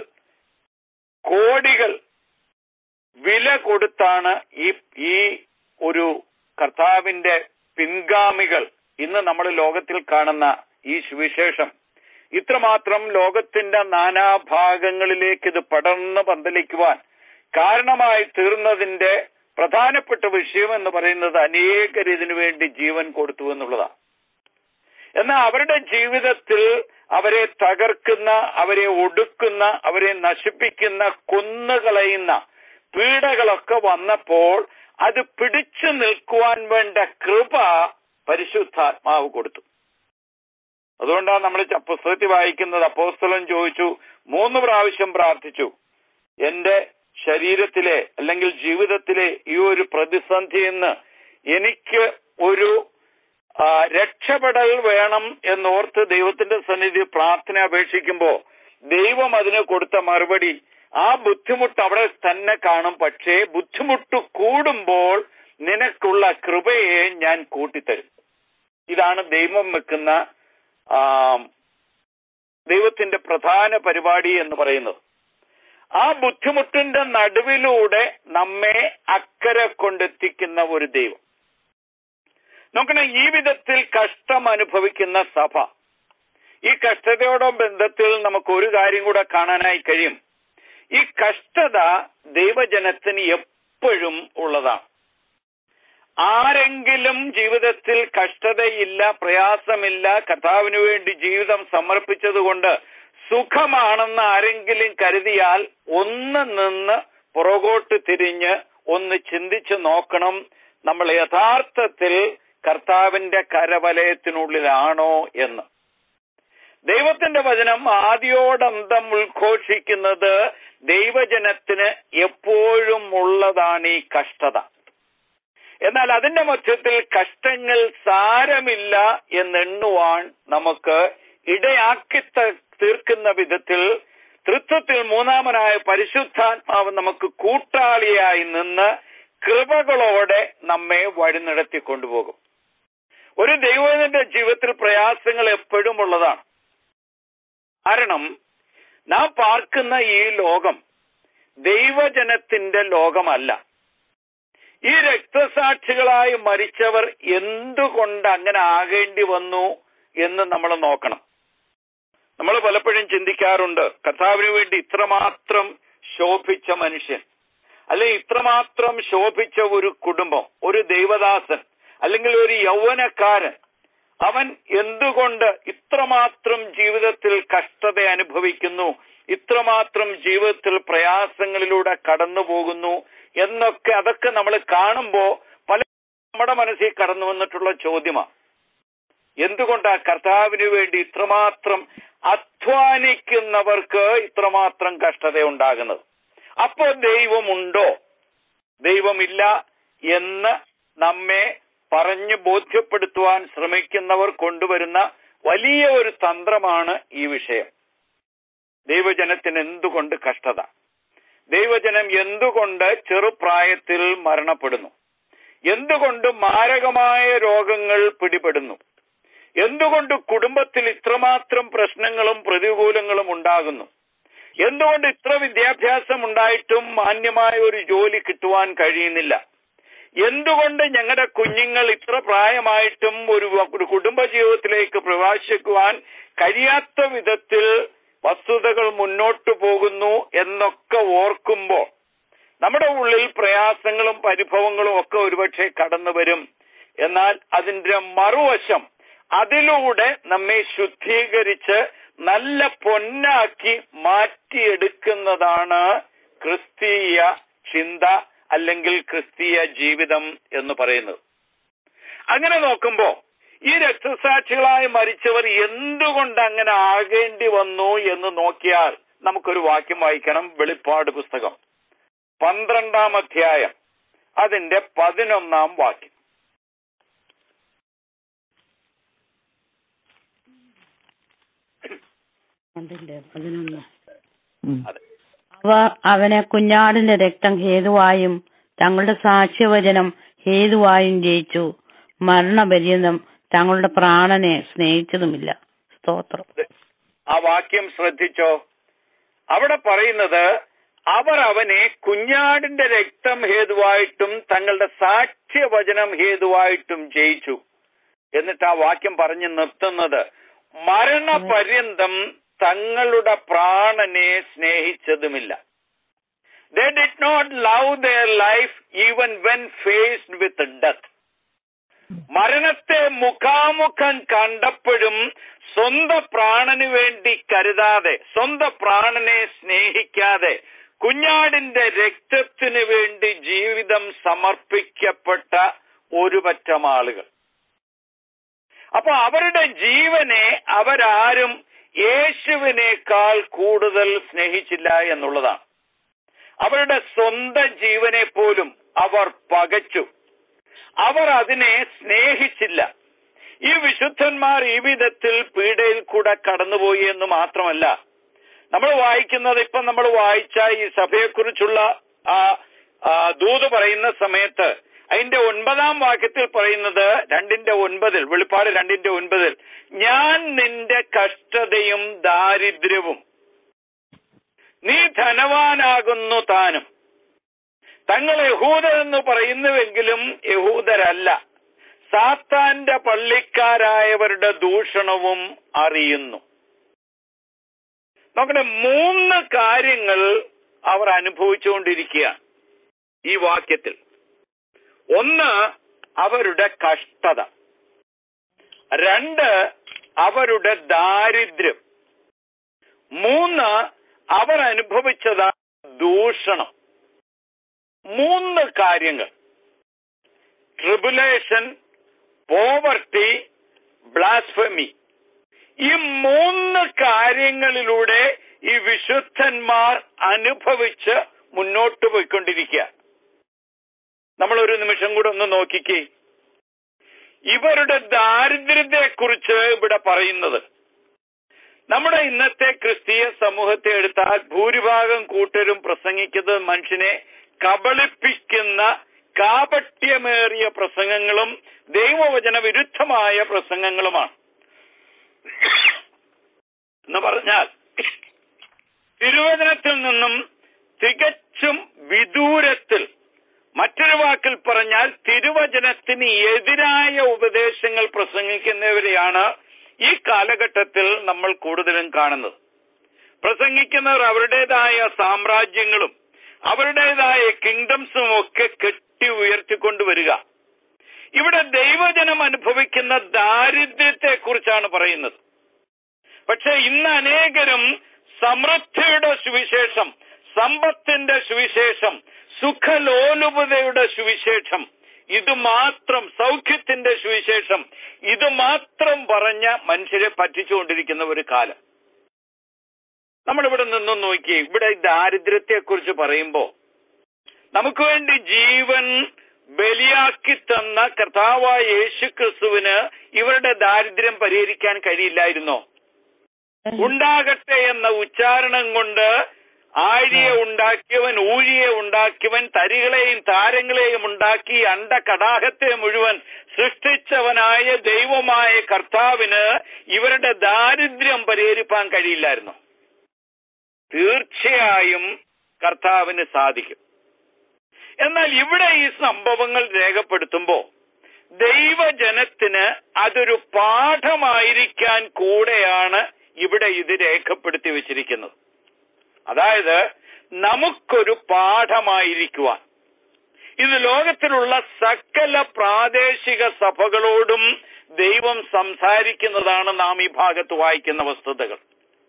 കോടികൾ വില കൊടുത്താണ് ഈ ഈ ഒരു കർത്താവിന്റെ പിൻഗാമികൾ ഇന്ന് നമ്മൾ ലോകത്തിൽ കാണുന്ന ഈ സുവിശേഷം ഇത്രമാത്രം ലോകത്തിന്റെ നാനാഭാഗങ്ങളിലേക്ക് ഇത് പടർന്ന് പന്തലിക്കുവാൻ കാരണമായി തീർന്നതിന്റെ പ്രധാനപ്പെട്ട വിഷയം എന്ന് പറയുന്നത് അനേകർ ഇതിനു വേണ്ടി ജീവൻ കൊടുത്തു എന്നുള്ളതാണ് എന്നാൽ അവരുടെ ജീവിതത്തിൽ അവരെ തകർക്കുന്ന അവരെ ഒടുക്കുന്ന അവരെ നശിപ്പിക്കുന്ന കൊന്നുകളയുന്ന പീഡകളൊക്കെ വന്നപ്പോൾ അത് പിടിച്ചു നിൽക്കുവാൻ വേണ്ട കൃപ പരിശുദ്ധാത്മാവ് കൊടുത്തു അതുകൊണ്ടാണ് നമ്മൾ ച- പുസ്തകത്തിൽ വായിക്കുന്നത് അപ്പോസ്തലൻ ചോദിച്ചു മൂന്ന് പ്രാവശ്യം പ്രാർത്ഥിച്ചു എന്റെ ശരീരത്തിലെ അല്ലെങ്കിൽ ജീവിതത്തിലെ ഈ ഒരു പ്രതിസന്ധിയിൽ നിന്ന് എനിക്ക് ഒരു ആ, രക്ഷപ്പെടൽ വേണം എന്നോർത്ത് ദൈവത്തിന്റെ സന്നിധി പ്രാർത്ഥന അപേക്ഷിക്കുമ്പോ ദൈവം അതിന് കൊടുത്ത മറുപടി ആ ബുദ്ധിമുട്ട് അവിടെ തന്നെ കാണും പക്ഷേ ബുദ്ധിമുട്ട് കൂടുമ്പോൾ നിനക്കുള്ള കൃപയെ ഞാൻ കൂട്ടിത്തരും ഇതാണ് ദൈവം വെക്കുന്ന ആ, ദൈവത്തിന്റെ പ്രധാന പരിപാടി എന്ന് പറയുന്നത് ആ ബുദ്ധിമുട്ടിന്റെ നടുവിലൂടെ നമ്മെ അക്കരെ കൊണ്ടെത്തിക്കുന്ന ഒരു ദൈവം നോക്കണം ഈ വിധത്തിൽ കഷ്ടം അനുഭവിക്കുന്ന സഭ ഈ കഷ്ടതയോടെ ബന്ധത്തിൽ നമുക്ക് ഒരു കാര്യം കൂടെ കാണാനായി കഴിയും ഈ കഷ്ടത ദൈവജനത്തിന് എപ്പോഴും ഉള്ളതാണ് ആരെങ്കിലും ജീവിതത്തിൽ കഷ്ടതയില്ല പ്രയാസമില്ല കർത്താവിന് വേണ്ടി ജീവിതം സമർപ്പിച്ചതുകൊണ്ട് സുഖമാണെന്ന് ആരെങ്കിലും കരുതിയാൽ ഒന്ന് നിന്ന് പുറകോട്ട് തിരിഞ്ഞ് ഒന്ന് ചിന്തിച്ചു നോക്കണം നമ്മൾ യഥാർത്ഥത്തിൽ കർത്താവിന്റെ കരവലയത്തിനുള്ളിലാണോ എന്ന് ദൈവത്തിന്റെ വചനം ആദ്യോടന്തം ഉദ്ഘോഷിക്കുന്നത് ദൈവജനത്തിന് എപ്പോഴും ഉള്ളതാണ് ഈ കഷ്ടത എന്നാൽ അതിന്റെ മധ്യത്തിൽ കഷ്ടങ്ങൾ സാരമില്ല എന്നെണ്ണുവാൻ നമുക്ക് ഇടയാക്കി ത- തീർക്കുന്ന വിധത്തിൽ തൃത്വത്തിൽ മൂന്നാമനായ പരിശുദ്ധാത്മാവ് നമുക്ക് കൂട്ടാളിയായി നിന്ന് കൃപകളോടെ നമ്മെ വഴി നടത്തി കൊണ്ടുപോകും ഒരു ദൈവത്തിന്റെ ജീവിതത്തിൽ പ്രയാസങ്ങൾ എപ്പോഴും ഉള്ളതാണ് കാരണം നാം പാർക്കുന്ന ഈ ലോകം ദൈവജനത്തിന്റെ ലോകമല്ല ഈ രക്തസാക്ഷികളായി മരിച്ചവർ എന്തുകൊണ്ട് അങ്ങനെ ആകേണ്ടി വന്നു എന്ന് നമ്മൾ നോക്കണം നമ്മൾ പലപ്പോഴും ചിന്തിക്കാറുണ്ട് കർത്താവിന് വേണ്ടി ഇത്രമാത്രം ശോഭിച്ച മനുഷ്യൻ അല്ലെ ഇത്രമാത്രം ശോഭിച്ച ഒരു കുടുംബം ഒരു ദൈവദാസൻ അല്ലെങ്കിൽ ഒരു യൗവനക്കാരൻ അവൻ എന്തുകൊണ്ട് ഇത്രമാത്രം ജീവിതത്തിൽ കഷ്ടത അനുഭവിക്കുന്നു ഇത്രമാത്രം ജീവിതത്തിൽ പ്രയാസങ്ങളിലൂടെ കടന്നു പോകുന്നു എന്നൊക്കെ അതൊക്കെ നമ്മൾ കാണുമ്പോ പല നമ്മുടെ മനസ്സിൽ കടന്നു വന്നിട്ടുള്ള ചോദ്യമാണ് എന്തുകൊണ്ടാ കർത്താവിന് വേണ്ടി ഇത്രമാത്രം അധ്വാനിക്കുന്നവർക്ക് ഇത്രമാത്രം കഷ്ടത ഉണ്ടാകുന്നത് അപ്പോ ദൈവമുണ്ടോ ദൈവമില്ല എന്ന് നമ്മെ പറഞ്ഞ് ബോധ്യപ്പെടുത്തുവാൻ ശ്രമിക്കുന്നവർ കൊണ്ടുവരുന്ന വലിയ ഒരു തന്ത്രമാണ് ഈ വിഷയം ദൈവജനത്തിന് എന്തുകൊണ്ട് കഷ്ടത ദൈവജനം എന്തുകൊണ്ട് ചെറുപ്രായത്തിൽ മരണപ്പെടുന്നു എന്തുകൊണ്ട് മാരകമായ രോഗങ്ങൾ പിടിപെടുന്നു എന്തുകൊണ്ട് കുടുംബത്തിൽ ഇത്രമാത്രം പ്രശ്നങ്ങളും പ്രതികൂലങ്ങളും ഉണ്ടാകുന്നു എന്തുകൊണ്ട് ഇത്ര വിദ്യാഭ്യാസം ഉണ്ടായിട്ടും മാന്യമായ ഒരു ജോലി കിട്ടുവാൻ കഴിയുന്നില്ല എന്തുകൊണ്ട് ഞങ്ങളുടെ കുഞ്ഞുങ്ങൾ ഇത്ര പ്രായമായിട്ടും ഒരു ഒരു കുടുംബജീവിതത്തിലേക്ക് പ്രവേശിക്കുവാൻ കഴിയാത്ത വിധത്തിൽ വസ്തുതകൾ മുന്നോട്ടു പോകുന്നു എന്നൊക്കെ ഓർക്കുമ്പോൾ നമ്മുടെ ഉള്ളിൽ പ്രയാസങ്ങളും പരിഭവങ്ങളും ഒക്കെ ഒരുപക്ഷെ കടന്നു വരും എന്നാൽ അതിന്റെ മറുവശം അതിലൂടെ നമ്മെ ശുദ്ധീകരിച്ച് നല്ല പൊന്നാക്കി മാറ്റിയെടുക്കുന്നതാണ് ക്രിസ്തീയ ചിന്ത അല്ലെങ്കിൽ ക്രിസ്തീയ ജീവിതം എന്ന് പറയുന്നത് അങ്ങനെ നോക്കുമ്പോ ഈ രക്തസാക്ഷികളായി മരിച്ചവർ എന്തുകൊണ്ട് അങ്ങനെ ആകേണ്ടി വന്നു എന്ന് നോക്കിയാൽ നമുക്കൊരു വാക്യം വായിക്കണം വെളിപ്പാട് പുസ്തകം പന്ത്രണ്ടാം അധ്യായം അതിന്റെ പതിനൊന്നാം വാക്യം അതിന്റെ പതിനൊന്ന് ഉം. അതെ അവ അവനെ കുഞ്ഞാടിന്റെ രക്തം ഹേതുവായും തങ്ങളുടെ സാക്ഷ്യവചനം ഹേതുവായും ജയിച്ചു മരണപര്യന്തം തങ്ങളുടെ പ്രാണനെ സ്നേഹിച്ചതുമില്ല സ്തോത്രം ആ വാക്യം ശ്രദ്ധിച്ചോ അവിടെ പറയുന്നത് അവർ അവനെ കുഞ്ഞാടിന്റെ രക്തം ഹേതുവായിട്ടും തങ്ങളുടെ സാക്ഷ്യവചനം ഹേതുവായിട്ടും ജയിച്ചു എന്നിട്ട് ആ വാക്യം പറഞ്ഞു നിർത്തുന്നത് മരണപര്യന്തം തങ്ങളുടെ പ്രാണനെ സ്നേഹിച്ചതുമില്ല they did not love their life even when faced with death മരണത്തെ മുഖാമുഖം കണ്ടപ്പോഴും സ്വന്തം പ്രാണന് വേണ്ടി കരുതാതെ സ്വന്തം പ്രാണനെ സ്നേഹിക്കാതെ കുഞ്ഞാടിന്റെ രക്തത്തിന് വേണ്ടി ജീവിതം സമർപ്പിക്കപ്പെട്ട ഒരു പറ്റം ആളുകൾ അപ്പൊ അവരുടെ ജീവനെ അവരാരും യേശുവിനേക്കാൾ കൂടുതൽ സ്നേഹിച്ചില്ല എന്നുള്ളതാണ് അവരുടെ സ്വന്തം ജീവനെ പോലും അവർ പകച്ചു അവർ അതിനെ സ്നേഹിച്ചില്ല ഈ വിശുദ്ധന്മാർ ഈ വിധത്തിൽ പീഡയിൽ കൂടെ കടന്നുപോയി എന്ന് മാത്രമല്ല നമ്മൾ വായിക്കുന്നത് ഇപ്പൊ നമ്മൾ വായിച്ച ഈ സഭയെക്കുറിച്ചുള്ള ആ ആ, ദൂത് പറയുന്ന സമയത്ത് അതിന്റെ ഒൻപതാം വാക്യത്തിൽ പറയുന്നത് രണ്ടിന്റെ ഒൻപതിൽ വെളിപ്പാട് രണ്ടിന്റെ ഒൻപതിൽ ഞാൻ നിന്റെ കഷ്ടതയും ദാരിദ്ര്യവും നീ ധനവാനാകുന്നു താനും തങ്ങൾ യഹൂദരെന്ന് പറയുന്നുവെങ്കിലും യഹൂദരല്ല സാത്താന്റെ പള്ളിക്കാരായവരുടെ ദൂഷണവും അറിയുന്നു നോക്കട്ടെ മൂന്ന് കാര്യങ്ങൾ അവർ അനുഭവിച്ചുകൊണ്ടിരിക്കുകയാണ് ഈ വാക്യത്തിൽ ഒന്ന് അവരുടെ കഷ്ടത രണ്ട് അവരുടെ ദാരിദ്ര്യം മൂന്ന് അവർ അനുഭവിച്ചതാണ് ദൂഷണം മൂന്ന് കാര്യങ്ങൾ ട്രിബുലേഷൻ പോവർട്ടി ബ്ലാസ്ഫമി ഈ മൂന്ന് കാര്യങ്ങളിലൂടെ ഈ വിശുദ്ധന്മാർ അനുഭവിച്ച് മുന്നോട്ട് പോയിക്കൊണ്ടിരിക്കുക നമ്മൾ ഒരു നിമിഷം കൂടെ ഒന്ന് നോക്കിക്കേ ഇവരുടെ ദാരിദ്ര്യത്തെക്കുറിച്ച് ഇവിടെ പറയുന്നത് നമ്മുടെ ഇന്നത്തെ ക്രിസ്തീയ സമൂഹത്തെ എടുത്താൽ ഭൂരിഭാഗം കൂട്ടരും പ്രസംഗിക്കുന്നത് മനുഷ്യനെ കബളിപ്പിക്കുന്ന കാപട്യമേറിയ പ്രസംഗങ്ങളും ദൈവവചന വിരുദ്ധമായ പ്രസംഗങ്ങളുമാണ് എന്ന് പറഞ്ഞാൽ തിരുവചനത്തിൽ നിന്നും തികച്ചും വിദൂരത്തിൽ മറ്റൊരു വാക്കിൽ പറഞ്ഞാൽ തിരുവചനത്തിന് എതിരായ ഉപദേശങ്ങൾ പ്രസംഗിക്കുന്നവരെയാണ് ഈ കാലഘട്ടത്തിൽ നമ്മൾ കൂടുതലും കാണുന്നത് പ്രസംഗിക്കുന്നവർ അവരുടേതായ സാമ്രാജ്യങ്ങളും അവരുടേതായ കിങ്ഡംസും ഒക്കെ കെട്ടി ഉയർത്തിക്കൊണ്ടുവരിക ഇവിടെ ദൈവജനം അനുഭവിക്കുന്ന ദാരിദ്ര്യത്തെ കുറിച്ചാണ് പറയുന്നത് പക്ഷെ ഇന്ന് അനേകരും സമൃദ്ധിയുടെ സുവിശേഷം സമ്പത്തിന്റെ സുവിശേഷം സുഖലോലുപതയുടെ സുവിശേഷം ഇത് മാത്രം സൗഖ്യത്തിന്റെ സുവിശേഷം ഇത് മാത്രം പറഞ്ഞ മനുഷ്യരെ പറ്റിച്ചുകൊണ്ടിരിക്കുന്ന ഒരു കാലം നമ്മളിവിടെ നിന്നും നോക്കി ഇവിടെ ദാരിദ്ര്യത്തെ കുറിച്ച് പറയുമ്പോ നമുക്ക് വേണ്ടി ജീവൻ ബലിയാക്കി തന്ന കർത്താവായ യേശു ക്രിസ്തുവിന് ഇവരുടെ ദാരിദ്ര്യം പരിഹരിക്കാൻ കഴിയില്ലായിരുന്നോ ഉണ്ടാകട്ടെ എന്ന ഉച്ചാരണം കൊണ്ട് ആഴിയെ ഉണ്ടാക്കിയവൻ ഊഴിയെ ഉണ്ടാക്കിയവൻ തരികളെയും താരങ്ങളെയും ഉണ്ടാക്കി അണ്ട കടാഹത്തെ മുഴുവൻ സൃഷ്ടിച്ചവനായ ദൈവമായ കർത്താവിന് ഇവരുടെ ദാരിദ്ര്യം പരിഹരിപ്പാൻ കഴിയില്ലായിരുന്നു തീർച്ചയായും കർത്താവിന് സാധിക്കും എന്നാൽ ഇവിടെ ഈ സംഭവങ്ങൾ രേഖപ്പെടുത്തുമ്പോ ദൈവജനത്തിന് അതൊരു പാഠമായിരിക്കാൻ കൂടെയാണ് ഇവിടെ ഇത് രേഖപ്പെടുത്തി വെച്ചിരിക്കുന്നത് അതായത് നമുക്കൊരു പാഠമായിരിക്കുവാൻ ഇത് ലോകത്തിലുള്ള സകല പ്രാദേശിക സഭകളോടും ദൈവം സംസാരിക്കുന്നതാണ് നാം ഈ ഭാഗത്ത് വായിക്കുന്ന വസ്തുതകൾ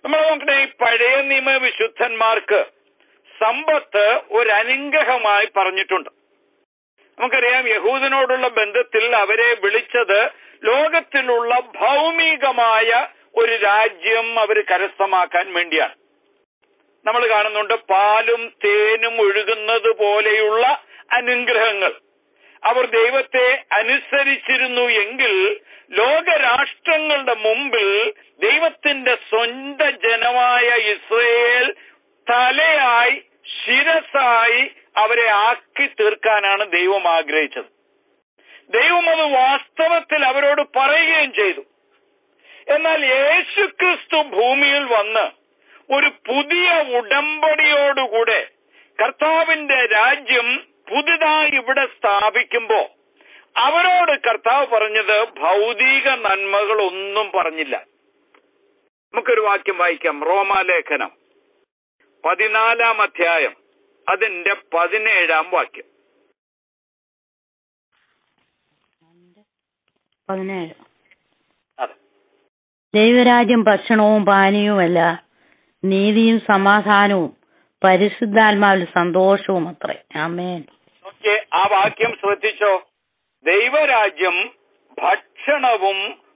നമ്മൾ നോക്കണേ ഈ പഴയ നിയമ വിശുദ്ധന്മാർക്ക് സമ്പത്ത് ഒരു അനുഗ്രഹമായി പറഞ്ഞിട്ടുണ്ട് നമുക്കറിയാം യഹൂദനോടുള്ള ബന്ധത്തിൽ അവരെ വിളിച്ചത് ലോകത്തിലുള്ള ഭൗമികമായ ഒരു രാജ്യം അവർ കരസ്ഥമാക്കാൻ വേണ്ടിയാണ് നമ്മൾ കാണുന്നുണ്ട് പാലും തേനും ഒഴുകുന്നത് പോലെയുള്ള അനുഗ്രഹങ്ങൾ അവർ ദൈവത്തെ അനുസരിച്ചിരുന്നു എങ്കിൽ ലോകരാഷ്ട്രങ്ങളുടെ മുമ്പിൽ ദൈവത്തിന്റെ സ്വന്തം ജനമായ ഇസ്രയേൽ തലയായി ശിരസായി അവരെ ആക്കി തീർക്കാനാണ് ദൈവം ആഗ്രഹിച്ചത് ദൈവം അത് വാസ്തവത്തിൽ അവരോട് പറയുകയും ചെയ്തു എന്നാൽ യേശുക്രിസ്തു ഭൂമിയിൽ വന്ന് ഒരു പുതിയ ഉടമ്പടിയോടുകൂടെ കർത്താവിന്റെ രാജ്യം പുതുതായി ഇവിടെ സ്ഥാപിക്കുമ്പോ അവരോട് കർത്താവ് പറഞ്ഞത് ഭൗതിക നന്മകളൊന്നും പറഞ്ഞില്ല നമുക്കൊരു വാക്യം വായിക്കാം റോമാലേഖനം പതിനാലാം അധ്യായം അതിന്റെ പതിനേഴാം വാക്യം പതിനേഴ് അതെ ദൈവരാജ്യം ഭക്ഷണവും പാനീയവുമല്ല നീതിയും സമാധാനവും പരിശുദ്ധാത്മാവിൽ സന്തോഷവും അത്രേ ആമേൻ നോക്കിയേ ആ വാക്യം ശ്രദ്ധിച്ചോ ദൈവരാജ്യം ഭക്ഷണവും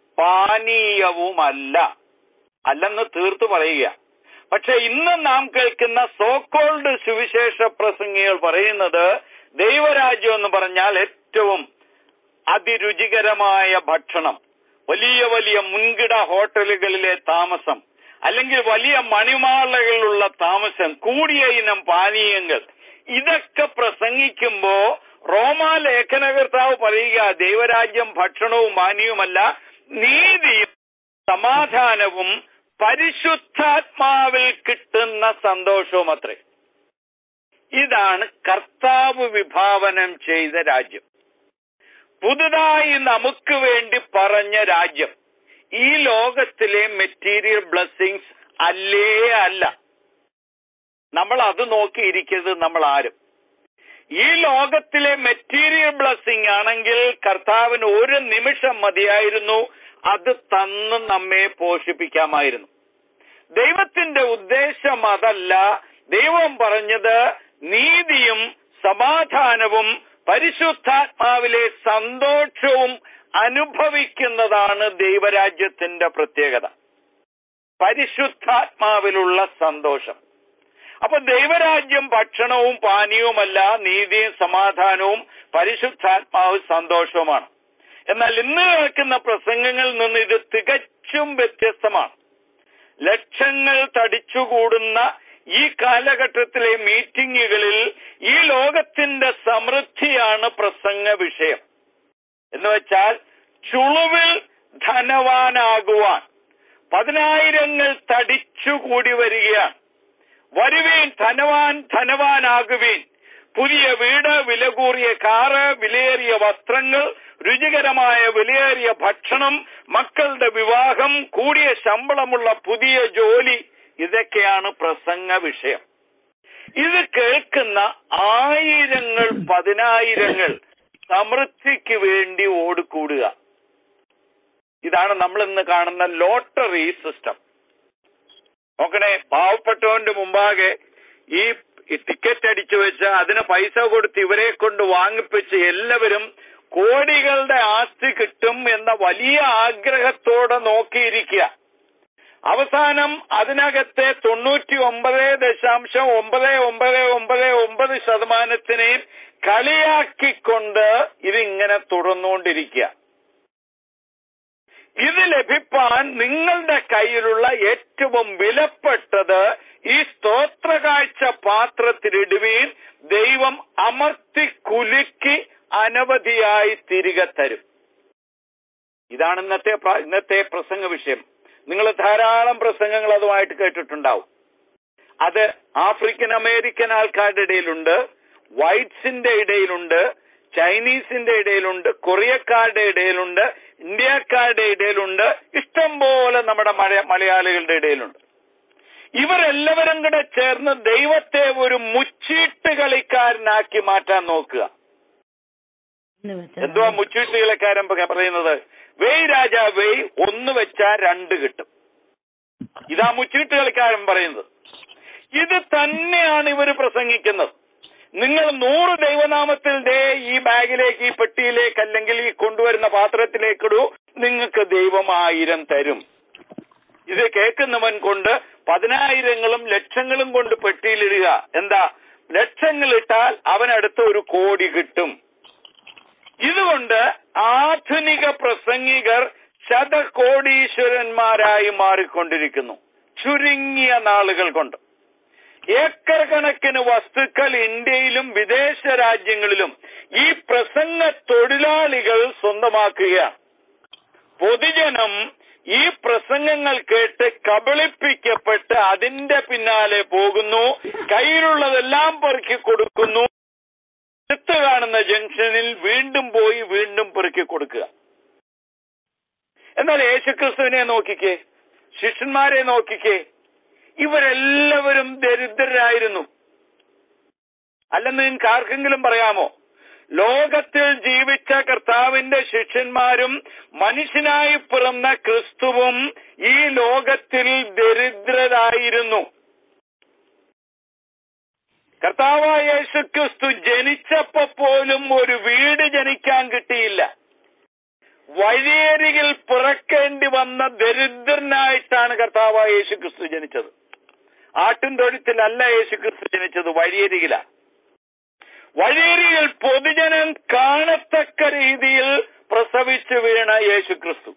പാനീയവുമല്ല അല്ലെന്ന് തീർത്തു പറയുക പക്ഷെ ഇന്ന് നാം കേൾക്കുന്ന സോക്കോൾഡ് സുവിശേഷ പ്രസംഗികൾ പറയുന്നത് ദൈവരാജ്യം എന്ന് പറഞ്ഞാൽ ഏറ്റവും അതിരുചികരമായ ഭക്ഷണം വലിയ വലിയ മുൻകിട ഹോട്ടലുകളിലെ താമസം അല്ലെങ്കിൽ വലിയ മണിമാളകളിലുള്ള താമസം കൂടിയ ഇനം പാനീയങ്ങൾ ഇതൊക്കെ പ്രസംഗിക്കുമ്പോ റോമാ ലേഖനകർത്താവ് പറയുക ദൈവരാജ്യം ഭക്ഷണവും പാനീയവുമല്ല നീതിയും സമാധാനവും പരിശുദ്ധാത്മാവിൽ കിട്ടുന്ന സന്തോഷവും അത്രേ ഇതാണ് കർത്താവ് വിഭാവനം ചെയ്ത രാജ്യം പുതുതായി നമുക്ക് വേണ്ടി പറഞ്ഞ രാജ്യം ഈ ലോകത്തിലെ മെറ്റീരിയൽ ബ്ലെസ്സിങ്സ് അല്ലേ അല്ല നമ്മൾ അത് നോക്കിയിരിക്കരുത് നമ്മൾ ആരും ഈ ലോകത്തിലെ മെറ്റീരിയൽ ബ്ലെസ്സിങ് ആണെങ്കിൽ കർത്താവിന് ഒരു നിമിഷം മതിയായിരുന്നു അത് തന്ന് നമ്മെ പോഷിപ്പിക്കാമായിരുന്നു ദൈവത്തിന്റെ ഉദ്ദേശം അതല്ല ദൈവം പറഞ്ഞത് നീതിയും സമാധാനവും പരിശുദ്ധാത്മാവിലെ സന്തോഷവും അനുഭവിക്കുന്നതാണ് ദൈവരാജ്യത്തിന്റെ പ്രത്യേകത പരിശുദ്ധാത്മാവിലുള്ള സന്തോഷം അപ്പൊ ദൈവരാജ്യം ഭക്ഷണവും പാനീയവുമല്ല നീതിയും സമാധാനവും പരിശുദ്ധാത്മാവ് സന്തോഷവുമാണ് എന്നാൽ ഇന്ന് കേൾക്കുന്ന പ്രസംഗങ്ങളിൽ നിന്ന് ഇത് തികച്ചും വ്യത്യസ്തമാണ് ലക്ഷങ്ങൾ തടിച്ചുകൂടുന്ന ഈ കാലഘട്ടത്തിലെ മീറ്റിങ്ങുകളിൽ ഈ ലോകത്തിന്റെ സമൃദ്ധിയാണ് പ്രസംഗ വിഷയം എന്ന് വെച്ചാൽ ചുളുവിൽ ധനവാനാകുവാൻ പതിനായിരങ്ങൾ തടിച്ചുകൂടി വരികയാണ് വരുവീൻ ധനവാൻ ധനവാനാകുവീൻ പുതിയ വീട് വില കൂറിയ കാറ് വിലയേറിയ വസ്ത്രങ്ങൾ രുചികരമായ വിലയേറിയ ഭക്ഷണം മക്കളുടെ വിവാഹം കൂടിയ ശമ്പളമുള്ള പുതിയ ജോലി ഇതൊക്കെയാണ് പ്രസംഗ വിഷയം ഇത് കേൾക്കുന്ന ആയിരങ്ങൾ പതിനായിരങ്ങൾ സമൃദ്ധിക്ക് വേണ്ടി ഓടിക്കൂടുക ഇതാണ് നമ്മൾ ഇന്ന് കാണുന്ന ലോട്ടറി സിസ്റ്റം നോക്കണേ പാവപ്പെട്ടവന്റെ മുമ്പാകെ ഈ ടിക്കറ്റ് അടിച്ചു വെച്ച് അതിന് പൈസ കൊടുത്ത് ഇവരെ കൊണ്ട് വാങ്ങിപ്പിച്ച് എല്ലാവരും കോടികളുടെ ആസ്തി കിട്ടും എന്ന വലിയ ആഗ്രഹത്തോടെ നോക്കിയിരിക്കുക അവസാനം അതിനകത്തെ തൊണ്ണൂറ്റി ഒമ്പത് ദശാംശം ഒമ്പത് ഒമ്പത് ഒമ്പത് ഒമ്പത് ശതമാനത്തിനെ കളിയാക്കിക്കൊണ്ട് ഇതിങ്ങനെ തുടർന്നുകൊണ്ടിരിക്കുക ഇത് ലഭിപ്പാൻ നിങ്ങളുടെ കയ്യിലുള്ള ഏറ്റവും വിലപ്പെട്ടത് ഈ സ്തോത്രകാഴ്ച പാത്രത്തിലിടുവീൻ ദൈവം അമർത്തി കുലുക്കി അനവധിയായി തിരികെ തരും ഇതാണ് ഇന്നത്തെ പ്ര- ഇന്നത്തെ പ്രസംഗ വിഷയം നിങ്ങൾ ധാരാളം പ്രസംഗങ്ങൾ അതുമായിട്ട് കേട്ടിട്ടുണ്ടാവും അത് ആഫ്രിക്കൻ അമേരിക്കൻ ആൾക്കാരുടെ ഇടയിലുണ്ട് വൈറ്റ്സിന്റെ ഇടയിലുണ്ട് ചൈനീസിന്റെ ഇടയിലുണ്ട് കൊറിയക്കാരുടെ ഇടയിലുണ്ട് ഇന്ത്യക്കാരുടെ ഇടയിലുണ്ട് ഇഷ്ടം പോലെ നമ്മുടെ മലയ- മലയാളികളുടെ ഇടയിലുണ്ട് ഇവരെല്ലാവരും കൂടെ ചേർന്ന് ദൈവത്തെ ഒരു മുച്ചീട്ട് കളിക്കാരനാക്കി മാറ്റാൻ നോക്കുക എന്ന് വെച്ചാൽ എന്തുവാ മുച്ചീട്ട് കളിക്കാരൻ പ- പറയുന്നത് വെയ് രാജാ വെയ് ഒന്ന് വെച്ചാ രണ്ട് കിട്ടും ഇതാ മുച്ചീട്ട് കളിക്കാരൻ പറയുന്നത് ഇത് തന്നെയാണ് ഇവർ പ്രസംഗിക്കുന്നത് നിങ്ങൾ നൂറ് ദൈവനാമത്തിൽ ദേ ഈ ബാഗിലേക്ക് ഈ പെട്ടിയിലേക്ക് അല്ലെങ്കിൽ ഈ കൊണ്ടുവരുന്ന പാത്രത്തിലേക്കിടൂ നിങ്ങൾക്ക് ദൈവം ആയിരം തരും ഇത് കേൾക്കുന്നവൻ കൊണ്ട് പതിനായിരങ്ങളും ലക്ഷങ്ങളും കൊണ്ട് പെട്ടിയിലിടുക എന്താ ലക്ഷങ്ങൾ ഇട്ടാൽ അവനടുത്ത് ഒരു കോടി കിട്ടും ഇതുകൊണ്ട് ആധുനിക പ്രസംഗികർ ശതകോടീശ്വരന്മാരായി മാറിക്കൊണ്ടിരിക്കുന്നു ചുരുങ്ങിയ നാളുകൾ കൊണ്ട് ഏക്കർ കണക്കിന് വസ്തുക്കൾ ഇന്ത്യയിലും വിദേശ രാജ്യങ്ങളിലും ഈ പ്രസംഗ തൊഴിലാളികൾ സ്വന്തമാക്കുകയാണ് പൊതുജനം ഈ പ്രസംഗങ്ങൾ കേട്ട് കബളിപ്പിക്കപ്പെട്ട് അതിന്റെ പിന്നാലെ പോകുന്നു കയ്യിലുള്ളതെല്ലാം പെറുക്കി കൊടുക്കുന്നു അടുത്ത് കാണുന്ന ജംഗ്ഷനിൽ വീണ്ടും പോയി വീണ്ടും പെറുക്കി കൊടുക്കുക എന്നാൽ യേശുക്രിസ്തുവിനെ നോക്കിക്കേ ശിഷ്യന്മാരെ നോക്കിക്കേ ഇവരെല്ലാവരും ദരിദ്രരായിരുന്നു അല്ലെന്ന് നിങ്ങൾക്ക് ആർക്കെങ്കിലും പറയാമോ ലോകത്തിൽ ജീവിച്ച കർത്താവിന്റെ ശിഷ്യന്മാരും മനുഷ്യനായി പിറന്ന ക്രിസ്തുവും ഈ ലോകത്തിൽ ദരിദ്രരായിരുന്നു കർത്താവായ യേശു ക്രിസ്തു ജനിച്ചപ്പോ പോലും ഒരു വീട് ജനിക്കാൻ കിട്ടിയില്ല വഴിയരികിൽ പിറക്കേണ്ടി വന്ന ദരിദ്രനായിട്ടാണ് കർത്താവായ യേശു ക്രിസ്തു ജനിച്ചത് ആട്ടിൻ തൊഴുത്തിലല്ല യേശു ക്രിസ്തു ജനിച്ചത് വഴിയരികില വഴിയരികിൽ പൊതുജനം കാണത്തക്ക രീതിയിൽ പ്രസവിച്ചു വീണ യേശു ക്രിസ്തു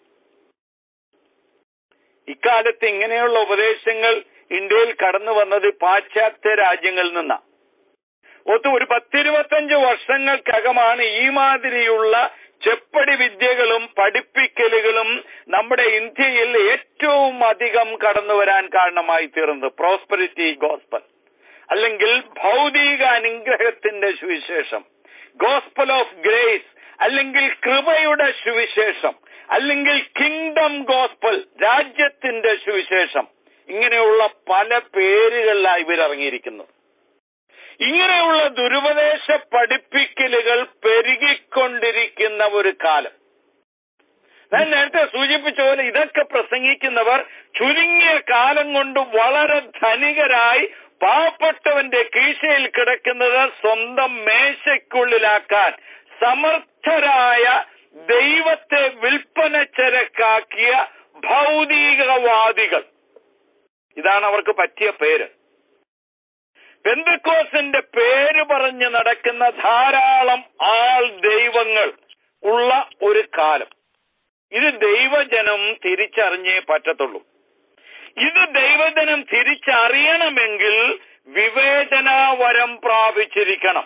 ഇക്കാലത്ത് ഇങ്ങനെയുള്ള ഉപദേശങ്ങൾ ഇന്ത്യയിൽ കടന്നു വന്നത് പാശ്ചാത്യ രാജ്യങ്ങളിൽ നിന്നാണ് ഒത്ത് ഒരു പത്തിരുപത്തഞ്ച് വർഷങ്ങൾക്കകമാണ് ഈ മാതിരിയുള്ള ചെപ്പടി വിദ്യകളും പഠിപ്പിക്കലുകളും നമ്മുടെ ഇന്ത്യയിൽ ഏറ്റവും അധികം കടന്നു വരാൻ കാരണമായി തീർന്നത് പ്രോസ്പെരിറ്റി ഗോസ്പൽ അല്ലെങ്കിൽ ഭൗതിക അനുഗ്രഹത്തിന്റെ സുവിശേഷം ഗോസ്പൽ ഓഫ് ഗ്രേസ് അല്ലെങ്കിൽ കൃപയുടെ സുവിശേഷം അല്ലെങ്കിൽ കിങ്ഡം ഗോസ്പൽ രാജ്യത്തിന്റെ സുവിശേഷം ഇങ്ങനെയുള്ള പല പേരുകളിലാണ് ഇവരിറങ്ങിയിരിക്കുന്നത് ഇങ്ങനെയുള്ള ദുരുപദേശ പഠിപ്പിക്കലുകൾ പെരുകിക്കൊണ്ടിരിക്കുന്ന ഒരു കാലം ഞാൻ നേരത്തെ സൂചിപ്പിച്ച പോലെ ഇതൊക്കെ പ്രസംഗിക്കുന്നവർ ചുരുങ്ങിയ കാലം കൊണ്ട് വളരെ ധനികരായി പാവപ്പെട്ടവന്റെ കീശയിൽ കിടക്കുന്നത് സ്വന്തം മേശയ്ക്കുള്ളിലാക്കാൻ സമർത്ഥരായ ദൈവത്തെ വിൽപ്പന ചരക്കാക്കിയ ഭൗതികവാദികൾ ഇതാണ് അവർക്ക് പറ്റിയ പേര് പെന്തക്കോസിന്റെ പേര് പറഞ്ഞ് നടക്കുന്ന ധാരാളം ആൾ ദൈവങ്ങൾ ഉള്ള ഒരു കാലം ഇത് ദൈവജനം തിരിച്ചറിഞ്ഞേ പറ്റത്തുള്ളൂ ഇത് ദൈവജനം തിരിച്ചറിയണമെങ്കിൽ വിവേചനാവരം പ്രാപിച്ചിരിക്കണം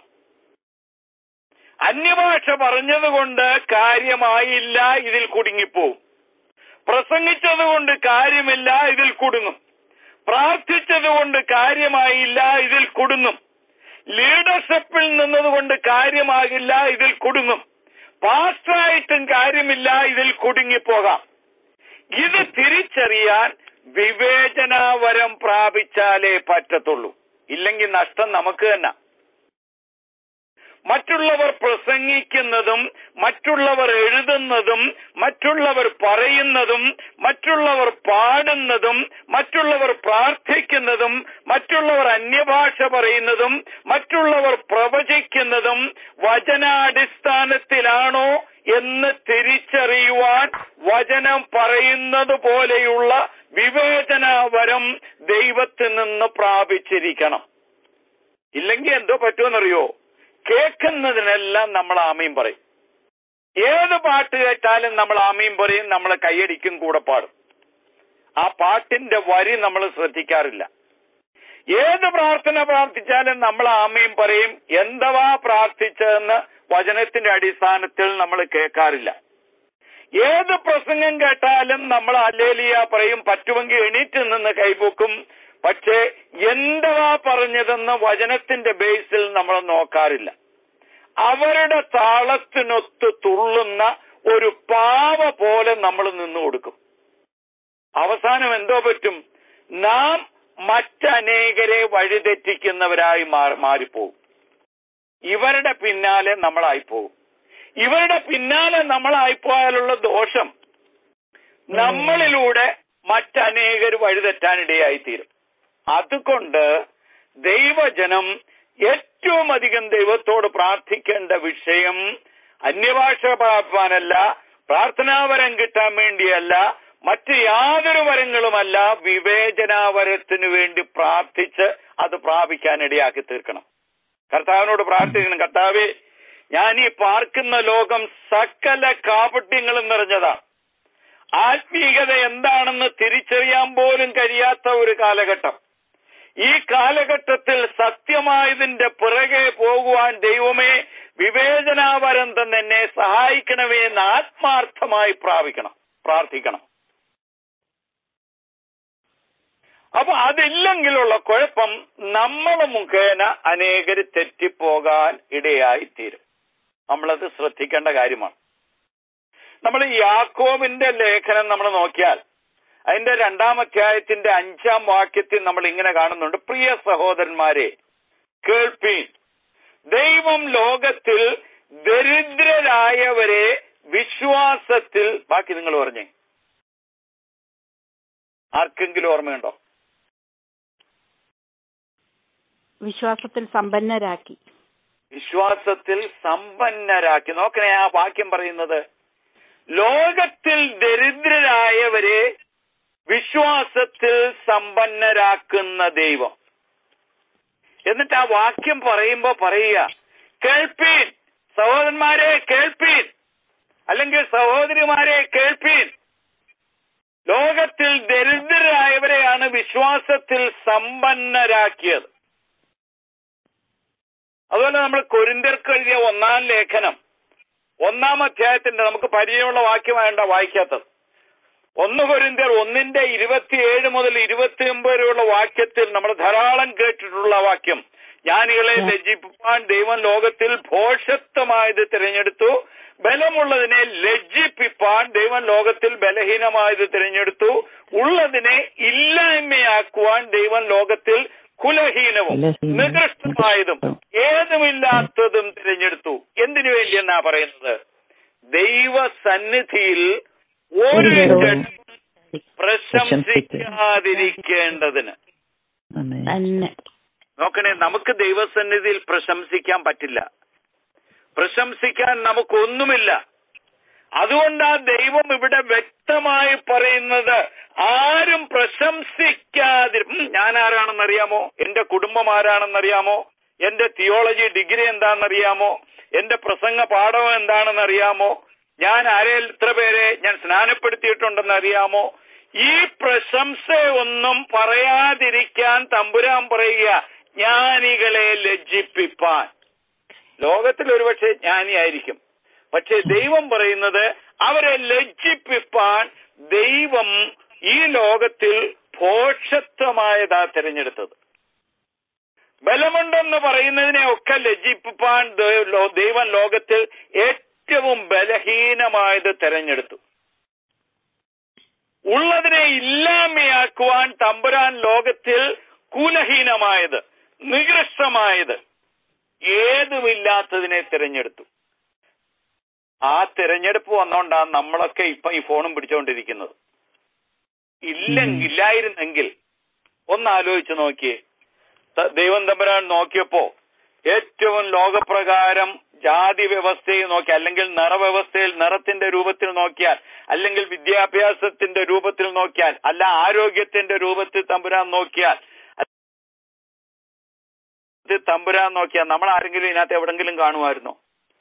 അന്യഭാഷ പറഞ്ഞതുകൊണ്ട് കാര്യമായില്ല ഇതിൽ കുടുങ്ങിപ്പോവും പ്രസംഗിച്ചതുകൊണ്ട് കാര്യമില്ല ഇതിൽ കുടുങ്ങും പ്രാർത്ഥിച്ചതുകൊണ്ട് കാര്യമായില്ല ഇതിൽ കുടുങ്ങും ലീഡർഷിപ്പിൽ നിന്നതുകൊണ്ട് കാര്യമാകില്ല ഇതിൽ കുടുങ്ങും പാസ്റ്ററായിട്ടും കാര്യമില്ല ഇതിൽ കുടുങ്ങിപ്പോകാം ഇത് തിരിച്ചറിയാൻ വിവേചനാവരം പ്രാപിച്ചാലേ പറ്റത്തുള്ളൂ ഇല്ലെങ്കിൽ നഷ്ടം നമുക്ക് തന്നെ മറ്റുള്ളവർ പ്രസംഗിക്കുന്നതും മറ്റുള്ളവർ എഴുതുന്നതും മറ്റുള്ളവർ പറയുന്നതും മറ്റുള്ളവർ പാടുന്നതും മറ്റുള്ളവർ പ്രാർത്ഥിക്കുന്നതും മറ്റുള്ളവർ അന്യഭാഷ പറയുന്നതും മറ്റുള്ളവർ പ്രവചിക്കുന്നതും വചനാടിസ്ഥാനത്തിലാണോ എന്ന് തിരിച്ചറിയുവാൻ വചനം പറയുന്നത് പോലെയുള്ള വിവേചനാവരം ദൈവത്തിൽ നിന്ന് പ്രാപിച്ചിരിക്കണം ഇല്ലെങ്കിൽ എന്തോ പറ്റുമെന്നറിയോ കേൾക്കുന്നതിനെല്ലാം നമ്മൾ ആമയും പറയും ഏത് പാട്ട് കേട്ടാലും നമ്മൾ ആമയും പറയും നമ്മൾ കൈയടിക്കും കൂടെ പാടും ആ പാട്ടിന്റെ വരി നമ്മൾ ശ്രദ്ധിക്കാറില്ല ഏത് പ്രാർത്ഥന പ്രാർത്ഥിച്ചാലും നമ്മൾ ആമയും പറയും എന്തവാ പ്രാർത്ഥിച്ചതെന്ന് വചനത്തിന്റെ അടിസ്ഥാനത്തിൽ നമ്മൾ കേൾക്കാറില്ല ഏത് പ്രസംഗം കേട്ടാലും നമ്മൾ അല്ലേലിയ പറയും പറ്റുമെങ്കിൽ എണീറ്റ് നിന്ന് കൈപൊക്കും പക്ഷേ എന്തവാ പറഞ്ഞതെന്ന് വചനത്തിന്റെ ബേസിൽ നമ്മൾ നോക്കാറില്ല അവരുടെ താളത്തിനൊത്ത് തുള്ളുന്ന ഒരു പാവ പോലെ നമ്മൾ നിന്നു കൊടുക്കും അവസാനം എന്തോ പറ്റും നാം മറ്റനേകരെ വഴിതെറ്റിക്കുന്നവരായി മാറി മാറിപ്പോകും ഇവരുടെ പിന്നാലെ നമ്മളായി പോകും ഇവരുടെ പിന്നാലെ നമ്മളായിപ്പോയാലുള്ള ദോഷം നമ്മളിലൂടെ മറ്റനേകർ വഴിതെറ്റാനിടയായിത്തീരും അതുകൊണ്ട് ദൈവജനം ഏറ്റവും അധികം ദൈവത്തോട് പ്രാർത്ഥിക്കേണ്ട വിഷയം അന്യഭാഷ പ്രാപ്പാനല്ല പ്രാർത്ഥനാവരം കിട്ടാൻ വേണ്ടിയല്ല മറ്റ് യാതൊരു വരങ്ങളുമല്ല വിവേചനാവരത്തിനു വേണ്ടി പ്രാർത്ഥിച്ച് അത് പ്രാപിക്കാൻ ഇടയാക്കി തീർക്കണം കർത്താവിനോട് പ്രാർത്ഥിക്കണം കർത്താവെ ഞാൻ ഈ പാർക്കുന്ന ലോകം സകല കാപട്യങ്ങളും നിറഞ്ഞതാ ആത്മീയത എന്താണെന്ന് തിരിച്ചറിയാൻ പോലും കഴിയാത്ത ഒരു കാലഘട്ടം ഈ കാലഘട്ടത്തിൽ സത്യമായതിന്റെ പിറകെ പോകുവാൻ ദൈവമേ വിവേചനാവരം തന്നെ എന്നെ സഹായിക്കണമേ എന്ന് ആത്മാർത്ഥമായി പ്രാപിക്കണം പ്രാർത്ഥിക്കണം അപ്പൊ അതില്ലെങ്കിലുള്ള കുഴപ്പം നമ്മൾ മുഖേന അനേകര് തെറ്റിപ്പോകാൻ ഇടയായി തീരും നമ്മളത് ശ്രദ്ധിക്കേണ്ട കാര്യമാണ് നമ്മൾ യാക്കോബിന്റെ ലേഖനം നമ്മൾ നോക്കിയാൽ അതിന്റെ രണ്ടാം അധ്യായത്തിന്റെ അഞ്ചാം വാക്യത്തിൽ നമ്മൾ ഇങ്ങനെ കാണുന്നുണ്ട് പ്രിയ സഹോദരന്മാരെ കേൾപ്പീൻ ദൈവം ലോകത്തിൽ ദരിദ്രരായവരെ വിശ്വാസത്തിൽ ബാക്കി നിങ്ങൾ പറഞ്ഞേ ആർക്കെങ്കിലും ഓർമ്മയുണ്ടോ വിശ്വാസത്തിൽ സമ്പന്നരാക്കി വിശ്വാസത്തിൽ സമ്പന്നരാക്കി നോക്കണേ ആ വാക്യം പറയുന്നത് ലോകത്തിൽ ദരിദ്രരായവരെ വിശ്വാസത്തിൽ സമ്പന്നരാക്കുന്ന ദൈവം എന്നിട്ട് ആ വാക്യം പറയുമ്പോ പറയുക കേൾപ്പീൻ സഹോദരന്മാരെ കേൾപ്പീൻ അല്ലെങ്കിൽ സഹോദരിമാരെ കേൾപ്പീൻ ലോകത്തിൽ ദരിദ്രരായവരെയാണ് വിശ്വാസത്തിൽ സമ്പന്നരാക്കിയത് അതുപോലെ നമ്മൾ കൊരിന്തർക്ക് എഴുതിയ ഒന്നാം ലേഖനം ഒന്നാം അധ്യായത്തിന്റെ നമുക്ക് പരിചയമുള്ള വാക്യമായണ്ട വായിക്കാത്തത് ഒന്ന് കൊരിന്ത്യർ ഒന്നിന്റെ ഇരുപത്തിയേഴ് മുതൽ ഇരുപത്തി ഒമ്പത് വരെയുള്ള വാക്യത്തിൽ നമ്മൾ ധാരാളം കേട്ടിട്ടുള്ള വാക്യം ജ്ഞാനികളെ ലജ്ജിപ്പാൻ ദൈവം ലോകത്തിൽ ഭോഷത്വമായത് തിരഞ്ഞെടുത്തു ബലമുള്ളതിനെ ലജ്ജിപ്പിപ്പാൻ ദൈവം ലോകത്തിൽ ബലഹീനമായത് തിരഞ്ഞെടുത്തു ഉള്ളതിനെ ഇല്ലായ്മയാക്കുവാൻ ദൈവം ലോകത്തിൽ കുലഹീനവും ബലഹീനവും നികൃഷ്ടമായതും ഏതുമില്ലാത്തതും തിരഞ്ഞെടുത്തു എന്തിനു വേണ്ടി എന്നാ പറയുന്നത് ദൈവസന്നിധിയിൽ ഒരു ഒരു ജഡം പ്രശംസിക്ക- പ്രശംസിക്കാതിരിക്കേണ്ടതിന് ആമേൻ. തന്നെ നോക്കണേ നമുക്ക് ദൈവസന്നിധിയിൽ പ്രശംസിക്കാൻ പറ്റില്ല പ്രശംസിക്കാൻ നമുക്കൊന്നുമില്ല അതുകൊണ്ടാ ദൈവം ഇവിടെ വ്യക്തമായി പറയുന്നത് ആരും പ്രശംസിക്കാതി ഉം, ഞാൻ ആരാണെന്നറിയാമോ എന്റെ കുടുംബം ആരാണെന്നറിയാമോ എന്റെ തിയോളജി ഡിഗ്രി എന്താണെന്നറിയാമോ എന്റെ പ്രസംഗ പാഠം എന്താണെന്നറിയാമോ ഞാൻ ആരെ എത്ര പേരെ ഞാൻ സ്നാനപ്പെടുത്തിയിട്ടുണ്ടെന്ന് അറിയാമോ ഈ പ്രശംസയൊന്നും പറയാതിരിക്കാൻ തമ്പുരാൻ പറയുക ജ്ഞാനികളെ ലജ്ജിപ്പിപ്പാൻ ലോകത്തിൽ ഒരുപക്ഷെ ജ്ഞാനിയായിരിക്കും പക്ഷെ ദൈവം പറയുന്നത് അവരെ ലജ്ജിപ്പിപ്പാൻ ദൈവം ഈ ലോകത്തിൽ ഭോഷത്വമായതാ തിരഞ്ഞെടുത്തത് ബലമുണ്ടെന്ന് പറയുന്നതിനെ ഒക്കെ ലജ്ജിപ്പിപ്പാൻ ദൈ- ലോ- ദൈവം ലോകത്തിൽ ഏറ്റവും ബലഹീനമായത് തെരഞ്ഞെടുത്തു ഉള്ളതിനെ ഇല്ലാമയാക്കുവാൻ തമ്പുരാൻ ലോകത്തിൽ കുലഹീനമായത് നികൃഷ്ടമായത് ഏതുമില്ലാത്തതിനെ തിരഞ്ഞെടുത്തു ആ തിരഞ്ഞെടുപ്പ് വന്നോണ്ടാണ് നമ്മളൊക്കെ ഇപ്പൊ ഈ ഫോണും പിടിച്ചുകൊണ്ടിരിക്കുന്നത് ഇല്ല ഉം. ഇല്ലായിരുന്നെങ്കിൽ ഒന്ന് ആലോചിച്ച് നോക്കിയേ ത- ദൈവം തമ്പുരാൻ നോക്കിയപ്പോ ഏറ്റവും ലോകപ്രകാരം ജാതി വ്യവസ്ഥയിൽ നോക്കി അല്ലെങ്കിൽ നിറവ്യവസ്ഥയിൽ നിറത്തിന്റെ രൂപത്തിൽ നോക്കിയാൽ അല്ലെങ്കിൽ വിദ്യാഭ്യാസത്തിന്റെ രൂപത്തിൽ നോക്കിയാൽ അല്ല ആരോഗ്യത്തിന്റെ രൂപത്തിൽ തമ്പുരാൻ നോക്കിയാൽ ഇത് തമ്പുരാൻ നോക്കിയാൽ നമ്മൾ ആരെങ്കിലും ഇതിനകത്ത് എവിടെങ്കിലും കാണുമായിരുന്നോ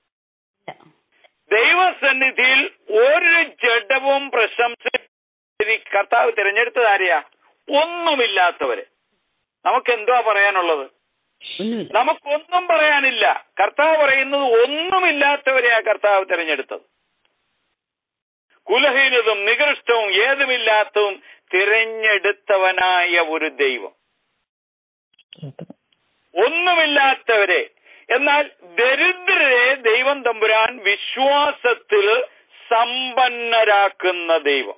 ദൈവസന്നിധിയിൽ ഒരു ജഡവും പ്രശംസ കർത്താവ് തിരഞ്ഞെടുത്തത് ആരെയാ ഒന്നുമില്ലാത്തവരെ നമുക്ക് എന്തുവാ പറയാനുള്ളത് ഒന്നുമില്ല നമുക്കൊന്നും പറയാനില്ല കർത്താവ് പറയുന്നത് ഒന്നുമില്ലാത്തവരെയാ കർത്താവ് തിരഞ്ഞെടുത്തത് കുലഹീനതും നികൃഷ്ടവും ഏതുമില്ലാത്തതും തിരഞ്ഞെടുത്തവനായ ഒരു ദൈവം സ്തോത്രം. ഒന്നുമില്ലാത്തവരെ എന്നാൽ ദരിദ്രരെ ദൈവം തമ്പുരാൻ വിശ്വാസത്തിൽ സമ്പന്നരാക്കുന്ന ദൈവം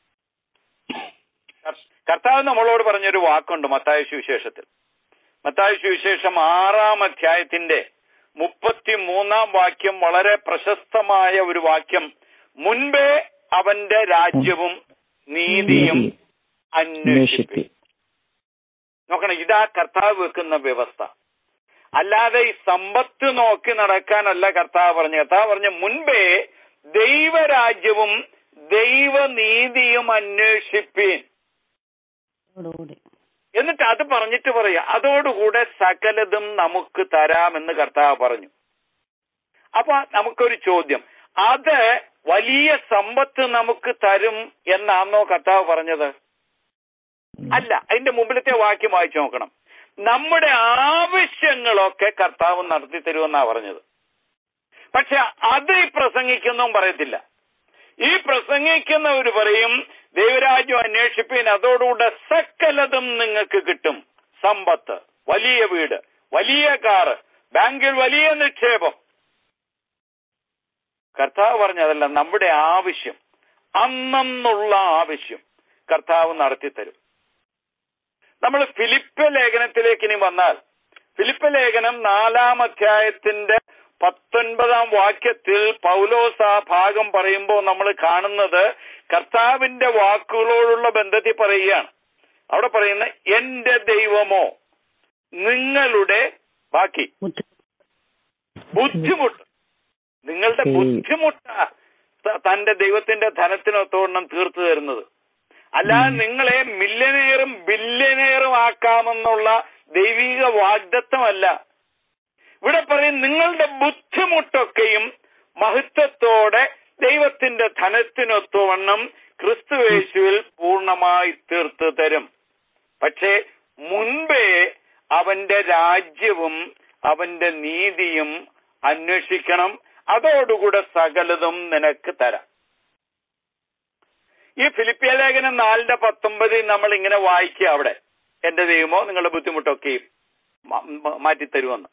കർ- കർത്താവ് നമ്മളോട് പറഞ്ഞൊരു വാക്കുണ്ട് മത്തായ സുവിശേഷത്തിൽ മത്തായ സുവിശേഷം ആറാം അധ്യായത്തിന്റെ മുപ്പത്തി മൂന്നാം വാക്യം വളരെ പ്രശസ്തമായ ഒരു വാക്യം മുൻപേ അവന്റെ രാജ്യവും നീതിയും അന്വേഷിപ്പിൻ അന്വേഷിപ്പി നോക്കണം ഇതാ കർത്താവ് വെക്കുന്ന വ്യവസ്ഥ അല്ലാതെ ഈ സമ്പത്ത് നോക്കി നടക്കാനല്ല കർത്താവ് പറഞ്ഞു കർത്താവ് പറഞ്ഞ മുൻപേ ദൈവരാജ്യവും ദൈവനീതിയും അന്വേഷിപ്പീൻ അതോടുകൂടി എന്നിട്ട് അത് പറഞ്ഞിട്ട് പറയാ അതോടുകൂടെ സകലതും നമുക്ക് തരാമെന്ന് കർത്താവ് പറഞ്ഞു അപ്പൊ നമുക്കൊരു ചോദ്യം അത് വലിയ സമ്പത്ത് നമുക്ക് തരും എന്നാണോ കർത്താവ് പറഞ്ഞത് അല്ല അതിന്റെ മുമ്പിലത്തെ വാക്യം വായിച്ചു നോക്കണം നമ്മുടെ ആവശ്യങ്ങളൊക്കെ കർത്താവ് നടത്തി തരുമെന്നാ പറഞ്ഞത് പക്ഷെ അത് ഈ പ്രസംഗിക്കുന്നതും പറയത്തില്ല ഈ പ്രസംഗിക്കുന്നവർ പറയും ദൈവരാജ്യം അന്വേഷിപ്പീൻ അതോടുകൂടെ സകലതും നിങ്ങൾക്ക് കിട്ടും സമ്പത്ത് വലിയ വീട് വലിയ കാറ് ബാങ്കിൽ വലിയ നിക്ഷേപം കർത്താവ് പറഞ്ഞതല്ല നമ്മുടെ ആവശ്യം അന്നെന്നുള്ള ആവശ്യം കർത്താവ് നടത്തിത്തരും നമ്മൾ ഫിലിപ്പ് ലേഖനത്തിലേക്ക് ഇനി വന്നാൽ ഫിലിപ്പ് ലേഖനം നാലാം അധ്യായത്തിന്റെ പത്തൊൻപതാം വാക്യത്തിൽ പൗലോസ് ആ ഭാഗം പറയുമ്പോൾ നമ്മൾ കാണുന്നത് കർത്താവിന്റെ വാക്കുകളോടുള്ള ബന്ധത്തിൽ പറയുകയാണ് അവിടെ പറയുന്ന എന്റെ ദൈവമോ നിങ്ങളുടെ ബാക്കി ബുദ്ധി ബുദ്ധിമുട്ട് നിങ്ങളുടെ ഉം. ബുദ്ധിമുട്ടാ ത- തന്റെ ദൈവത്തിന്റെ ധനത്തിനൊത്തോണം തീർത്തു തരുന്നത് അല്ലാതെ നിങ്ങളെ മില്യനെയറും ബില്യനെയറും ആക്കാമെന്നുള്ള ദൈവിക വാഗ്ദത്തമല്ല ഇവിടെ പറയും നിങ്ങളുടെ ബുദ്ധിമുട്ടൊക്കെയും മഹത്വത്തോടെ ദൈവത്തിന്റെ ധനത്തിനൊത്തവണ്ണം ക്രിസ്തുവേശുവിൽ പൂർണ്ണമായി തീർത്തു തരും പക്ഷേ മുൻപേ അവന്റെ രാജ്യവും അവന്റെ നീതിയും അന്വേഷിക്കണം അതോടുകൂടെ സകലതും നിനക്ക് തരാം ഈ ഫിലിപ്പിയ ലേഖനം നാലിന്റെ പത്തൊമ്പതിൽ നമ്മൾ ഇങ്ങനെ വായിക്കുക അവിടെ എന്റെ ദൈവമോ നിങ്ങളുടെ ബുദ്ധിമുട്ടൊക്കെയും മ- മ- മാറ്റിത്തരുമെന്ന്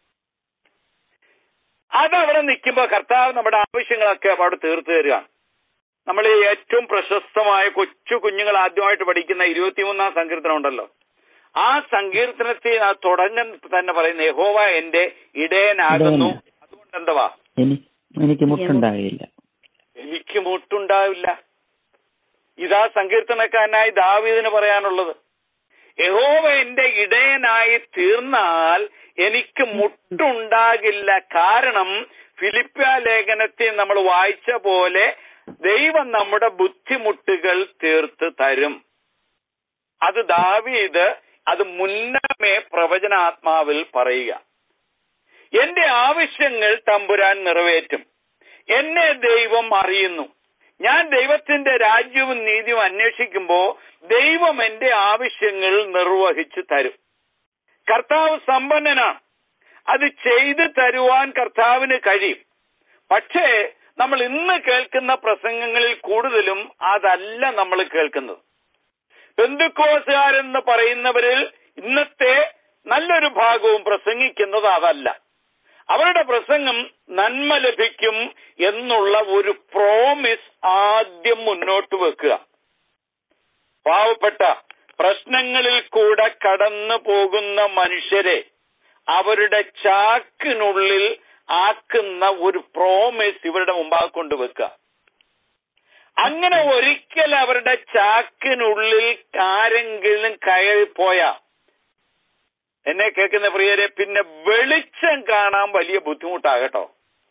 അതവിടെ നിൽക്കുമ്പോൾ കർത്താവ് നമ്മുടെ ആവശ്യങ്ങളൊക്കെ അവിടെ തീർത്തു തരികയാണ് നമ്മൾ ഈ ഏറ്റവും പ്രശസ്തമായ കൊച്ചു കുഞ്ഞുങ്ങൾ ആദ്യമായിട്ട് പഠിക്കുന്ന ഇരുപത്തിമൂന്നാം സങ്കീർത്തനം ഉണ്ടല്ലോ ആ സങ്കീർത്തനത്തിൽ ആ തുടങ്ങുന്ന തന്നെ പറയുന്ന യഹോവ എന്റെ ഇടയനാകുന്നു അതുകൊണ്ട് എന്തുവാ എനി- എനിക്ക് മുട്ടുണ്ടാകില്ല എനിക്ക് മുട്ടുണ്ടാവില്ല ഇതാ സങ്കീർത്തനക്കാരനായി ദാവീദിന് പറയാനുള്ളത് യഹോവ എന്റെ ഇടയനായി തീർന്നാൽ എനിക്ക് മുട്ടുണ്ടാകില്ല കാരണം ഫിലിപ്പ ലേഖനത്തിൽ നമ്മൾ വായിച്ച പോലെ ദൈവം നമ്മുടെ ബുദ്ധിമുട്ടുകൾ തീർത്ത് തരും അത് ദാവീദ് അത് മുന്നമേ പ്രവചനാത്മാവിൽ പറയുക എന്റെ ആവശ്യങ്ങൾ തമ്പുരാൻ നിറവേറ്റും എന്നെ ദൈവം അറിയുന്നു ഞാൻ ദൈവത്തിന്റെ രാജ്യവും നീതിയും അന്വേഷിക്കുമ്പോൾ ദൈവം എന്റെ ആവശ്യങ്ങൾ നിർവഹിച്ചു തരും കർത്താവ് സമ്പന്നനാണ് അത് ചെയ്തു തരുവാൻ കർത്താവിന് കഴിയും പക്ഷേ നമ്മൾ ഇന്ന് കേൾക്കുന്ന പ്രസംഗങ്ങളിൽ കൂടുതലും അതല്ല നമ്മൾ കേൾക്കുന്നത് ബന്ധുക്കോസുകാരെന്ന് പറയുന്നവരിൽ ഇന്നത്തെ നല്ലൊരു ഭാഗവും പ്രസംഗിക്കുന്നത് അതല്ല അവരുടെ പ്രസംഗം നന്മ ലഭിക്കും എന്നുള്ള ഒരു പ്രോമിസ് ആദ്യം മുന്നോട്ട് വെക്കുക പാവപ്പെട്ട പ്രശ്നങ്ങളിൽ കൂടെ കടന്നു പോകുന്ന മനുഷ്യരെ അവരുടെ ചാക്കിനുള്ളിൽ ആക്കുന്ന ഒരു പ്രോമിസ് ഇവരുടെ മുമ്പാകെ കൊണ്ടുവെക്കുക അങ്ങനെ ഒരിക്കൽ അവരുടെ ചാക്കിനുള്ളിൽ ആരെങ്കിലും കയറി പോയാ എന്നെ കേൾക്കുന്ന പ്രിയരെ പിന്നെ വെളിച്ചം കാണാൻ വലിയ ബുദ്ധിമുട്ടാകട്ടോ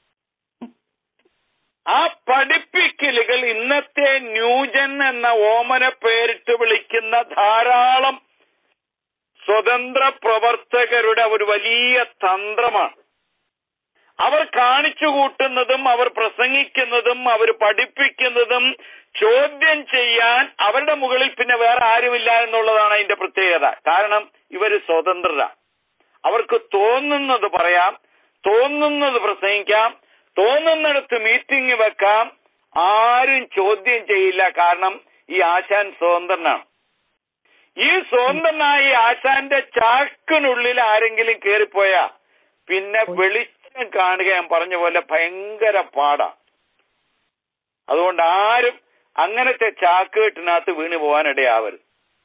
ആ പഠിപ്പിക്കലുകൾ ഇന്നത്തെ ന്യൂജൻ എന്ന ഓമന പേരിട്ട് വിളിക്കുന്ന ധാരാളം സ്വതന്ത്ര പ്രവർത്തകരുടെ ഒരു വലിയ തന്ത്രമാണ് അവർ കാണിച്ചു കൂട്ടുന്നതും അവർ പ്രസംഗിക്കുന്നതും അവർ പഠിപ്പിക്കുന്നതും ചോദ്യം ചെയ്യാൻ അവരുടെ മുകളിൽ പിന്നെ വേറെ ആരുമില്ല എന്നുള്ളതാണ് അതിന്റെ പ്രത്യേകത കാരണം ഇവര് സ്വതന്ത്രരാ അവർക്ക് തോന്നുന്നത് പറയാം തോന്നുന്നത് പ്രസംഗിക്കാം തോന്നുന്നിടത്ത് മീറ്റിംഗ് വെക്കാം ആരും ചോദ്യം ചെയ്യില്ല കാരണം ഈ ആശാൻ സ്വതന്ത്രനാണ് ഈ സ്വതന്ത്രനായ ഈ ആശാന്റെ ചാക്കിനുള്ളിൽ ആരെങ്കിലും കയറിപ്പോയാ പിന്നെ വെളിച്ചം കാണുക ഞാൻ പറഞ്ഞ പോലെ ഭയങ്കര പാടാ അതുകൊണ്ട് ആരും അങ്ങനത്തെ ചാക്കുകെട്ടിനകത്ത് വീണു പോകാനിടയാവരുത്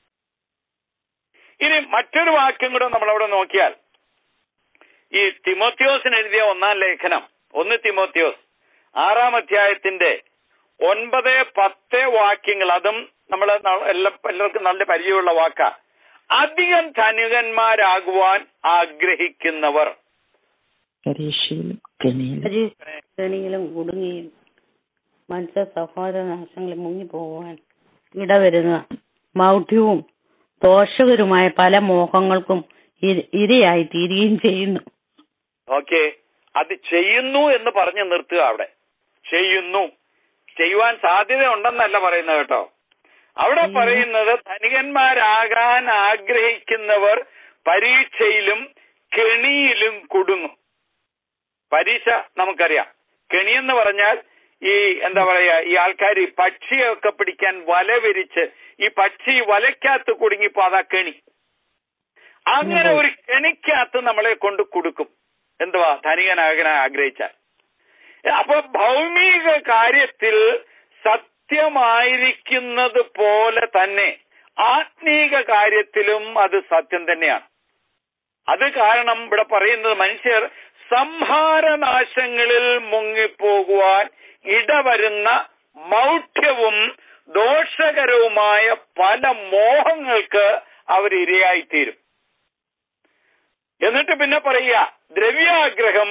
ഇനി മറ്റൊരു വാക്യം കൂടെ നമ്മളവിടെ നോക്കിയാൽ ഈ തിമോത്യോസിന് എഴുതിയ ഒന്നാം ലേഖനം ഒന്ന് തിമോത്യോസ് ആറാം അധ്യായത്തിന്റെ ഒൻപത് പത്ത് വാക്യങ്ങൾ അതും നമ്മൾ എല്ലാം എല്ലാവർക്കും നല്ല പരിചയമുള്ള വാക്കാ അധികം ധനികന്മാരാകുവാൻ ആഗ്രഹിക്കുന്നവർ പരീക്ഷയിലും കെണിയിലും കെണിയിലും കുടുങ്ങിയും മനുഷ്യ സഹോദര നാശങ്ങളിൽ മുങ്ങിപ്പോകുവാൻ ഇടവരുന്ന മൗഢ്യവും ദോഷകരമായ പല മോഹങ്ങൾക്കും ഇര- ഇരയായി തീരുകയും ചെയ്യുന്നു ഓക്കെ അത് ചെയ്യുന്നു എന്ന് പറഞ്ഞു നിർത്തുക അവിടെ ചെയ്യുന്നു ചെയ്യുവാൻ സാധ്യത ഉണ്ടെന്നല്ല പറയുന്നത് കേട്ടോ അവിടെ പറയുന്നത് ധനികന്മാരാകാൻ ആഗ്രഹിക്കുന്നവർ പരീക്ഷയിലും കെണിയിലും കുടുങ്ങും പരീക്ഷ നമുക്കറിയാം കെണി എന്ന് പറഞ്ഞാൽ ഈ എന്താ പറയാ ഈ ആൾക്കാർ ഈ പക്ഷിയൊക്കെ പിടിക്കാൻ വല വിരിച്ച് ഈ പക്ഷി വലയ്ക്കകത്ത് കുടുങ്ങിപ്പോ അതാ കെണി അങ്ങനെ ഒരു കെണിക്കകത്ത് നമ്മളെ കൊണ്ട് കൊടുക്കും എന്തുവാ ധനികനാകാൻ ആഗ്രഹിച്ചാൽ അപ്പൊ ഭൗമിക കാര്യത്തിൽ സത്യമായിരിക്കുന്നത് പോലെ തന്നെ ആത്മീക കാര്യത്തിലും അത് സത്യം തന്നെയാണ് അത് കാരണം ഇവിടെ പറയുന്നത് മനുഷ്യർ സംഹാരനാശങ്ങളിൽ മുങ്ങിപ്പോകുവാൻ ഇടവരുന്ന മൗഢ്യവും ദോഷകരവുമായ പല മോഹങ്ങൾക്ക് അവർ ഇരയായിത്തീരും എന്നിട്ട് പിന്നെ പറയുക ദ്രവ്യാഗ്രഹം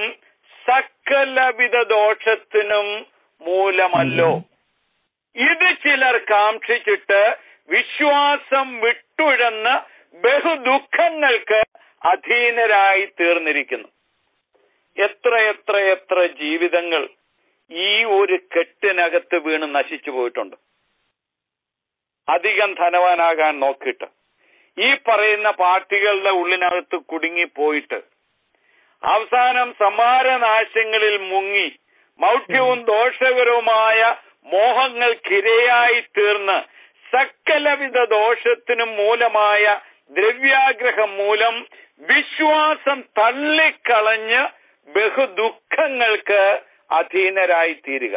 സകലവിധ ദോഷത്തിനും മൂലമല്ലോ ഇത് ചിലർ കാക്ഷിച്ചിട്ട് വിശ്വാസം വിട്ടുഴന്ന് ബഹുദുഃഖങ്ങൾക്ക് അധീനരായി തീർന്നിരിക്കുന്നു എത്ര എത്ര എത്ര ജീവിതങ്ങൾ ഈ ഒരു കെട്ടിനകത്ത് വീണ് നശിച്ചു പോയിട്ടുണ്ട് അധികം ധനവാനാകാൻ നോക്കിയിട്ട് ഈ പറയുന്ന പാർട്ടികളുടെ ഉള്ളിനകത്ത് കുടുങ്ങിപ്പോയിട്ട് അവസാനം സമാരനാശങ്ങളിൽ മുങ്ങി മൗഢ്യവും ദോഷകരവുമായ മോഹങ്ങൾക്കിരയായി തീർന്ന് സകലവിധ ദോഷത്തിനും മൂലമായ ദ്രവ്യാഗ്രഹം മൂലം വിശ്വാസം തള്ളിക്കളഞ്ഞ് ബഹുദുഃഖങ്ങൾക്ക് അധീനരായി തീരുക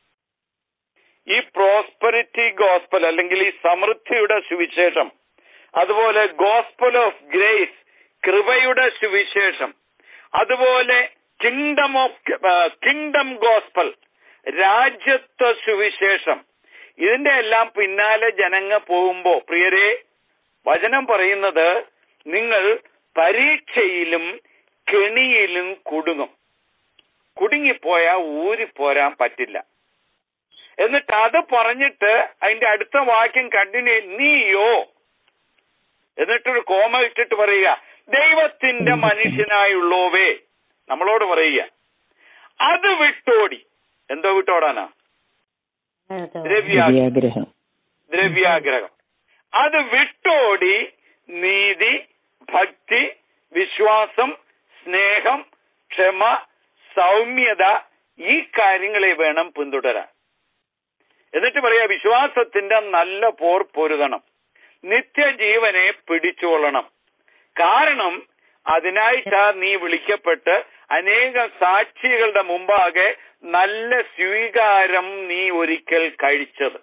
ഈ പ്രോസ്പെറിറ്റി ഗോസ്പൽ അല്ലെങ്കിൽ ഈ സമൃദ്ധിയുടെ സുവിശേഷം അതുപോലെ ഗോസ്പൽ ഓഫ് ഗ്രേസ് കൃപയുടെ സുവിശേഷം അതുപോലെ കിങ്ഡം ഓഫ് കിങ്ഡം ഗോസ്പൽ രാജ്യത്വ സുവിശേഷം ഇതിന്റെ എല്ലാം പിന്നാലെ ജനങ്ങൾ പോകുമ്പോ പ്രിയരെ വചനം പറയുന്നത് നിങ്ങൾ പരീക്ഷയിലും കെണിയിലും കുടുങ്ങും കുടുങ്ങിപ്പോയാൽ ഊരിപ്പോരാൻ പറ്റില്ല എന്നിട്ട് അത് പറഞ്ഞിട്ട് അതിന്റെ അടുത്ത വാക്യം കണ്ടിന്യൂ നീയോ എന്നിട്ടൊരു കോമ ഇട്ടിട്ട് പറയുക ദൈവത്തിന്റെ മനുഷ്യനായുള്ളോവേ നമ്മളോട് പറയുക അത് വിട്ടോടി എന്തോ വിട്ടോടാനാ ദ്രവ്യാഗ്രഹം ദ്രവ്യാഗ്രഹം ദ്രവ്യാഗ്രഹം അത് വിട്ടോടി നീതി ഭക്തി വിശ്വാസം സ്നേഹം ക്ഷമ സൗമ്യത ഈ കാര്യങ്ങളെ വേണം പിന്തുടരാൻ എന്നിട്ട് പറയാ വിശ്വാസത്തിന്റെ നല്ല പോർ പൊരുതണം നിത്യജീവനെ പിടിച്ചോളണം കാരണം അതിനായിട്ടാ നീ വിളിക്കപ്പെട്ട് അനേകം സാക്ഷികളുടെ മുമ്പാകെ നല്ല സ്വീകാരം നീ ഒരിക്കൽ കഴിച്ചത്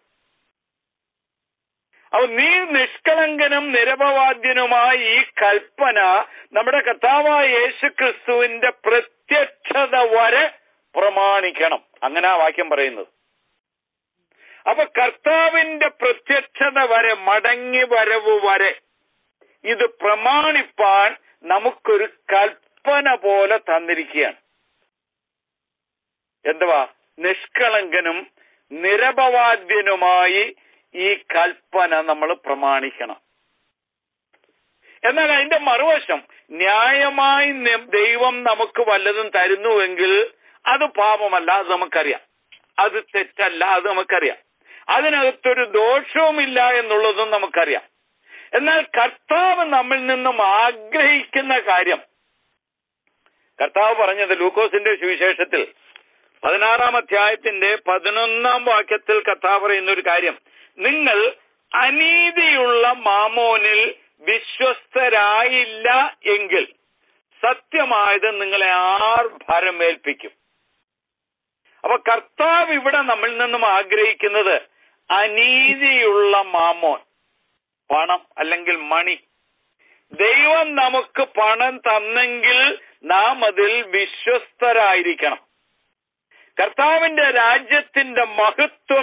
അപ്പൊ നീ നിഷ്കളങ്കനും നിരപവാദ്യനുമായ ഈ കൽപ്പന നമ്മുടെ കർത്താവായ യേശു ക്രിസ്തുവിന്റെ പ്രത്യക്ഷത വരെ പ്രമാണിക്കണം അങ്ങനെ ആ വാക്യം പറയുന്നത് അപ്പൊ കർത്താവിന്റെ പ്രത്യക്ഷത വരെ മടങ്ങി വരവ് വരെ ഇത് പ്രമാണിപ്പാൻ നമുക്കൊരു കൽപ്പന പോലെ തന്നിരിക്കുകയാണ് എന്തുവാ നിഷ്കളങ്കനും നിരപവാദ്യനുമായി ഈ കൽപ്പന നമ്മൾ പ്രമാണിക്കണം എന്നാൽ അതിന്റെ മറുവശം ന്യായമായി നി- ദൈവം നമുക്ക് വല്ലതും തരുന്നുവെങ്കിൽ അത് പാപമല്ല അത് നമുക്കറിയാം അത് തെറ്റല്ല അത് നമുക്കറിയാം അതിനകത്തൊരു ദോഷവുമില്ല എന്നുള്ളതും നമുക്കറിയാം എന്നാൽ കർത്താവ് നമ്മിൽ നിന്നും ആഗ്രഹിക്കുന്ന കാര്യം കർത്താവ് പറഞ്ഞത് ലൂക്കോസിന്റെ സുവിശേഷത്തിൽ പതിനാറാം അധ്യായത്തിന്റെ പതിനൊന്നാം വാക്യത്തിൽ കർത്താവ് പറയുന്ന ഒരു കാര്യം നിങ്ങൾ അനീതിയുള്ള മാമോനിൽ വിശ്വസ്തരായില്ല എങ്കിൽ സത്യമായത് നിങ്ങളെ ആർ ഭരമേൽപ്പിക്കും അപ്പൊ കർത്താവ് ഇവിടെ നമ്മിൽ നിന്നും ആഗ്രഹിക്കുന്നത് അനീതിയുള്ള മാമോൻ പണം അല്ലെങ്കിൽ മണി ദൈവം നമുക്ക് പണം തന്നെങ്കിൽ നാം അതിൽ വിശ്വസ്തരായിരിക്കണം കർത്താവിന്റെ രാജ്യത്തിന്റെ മഹത്വം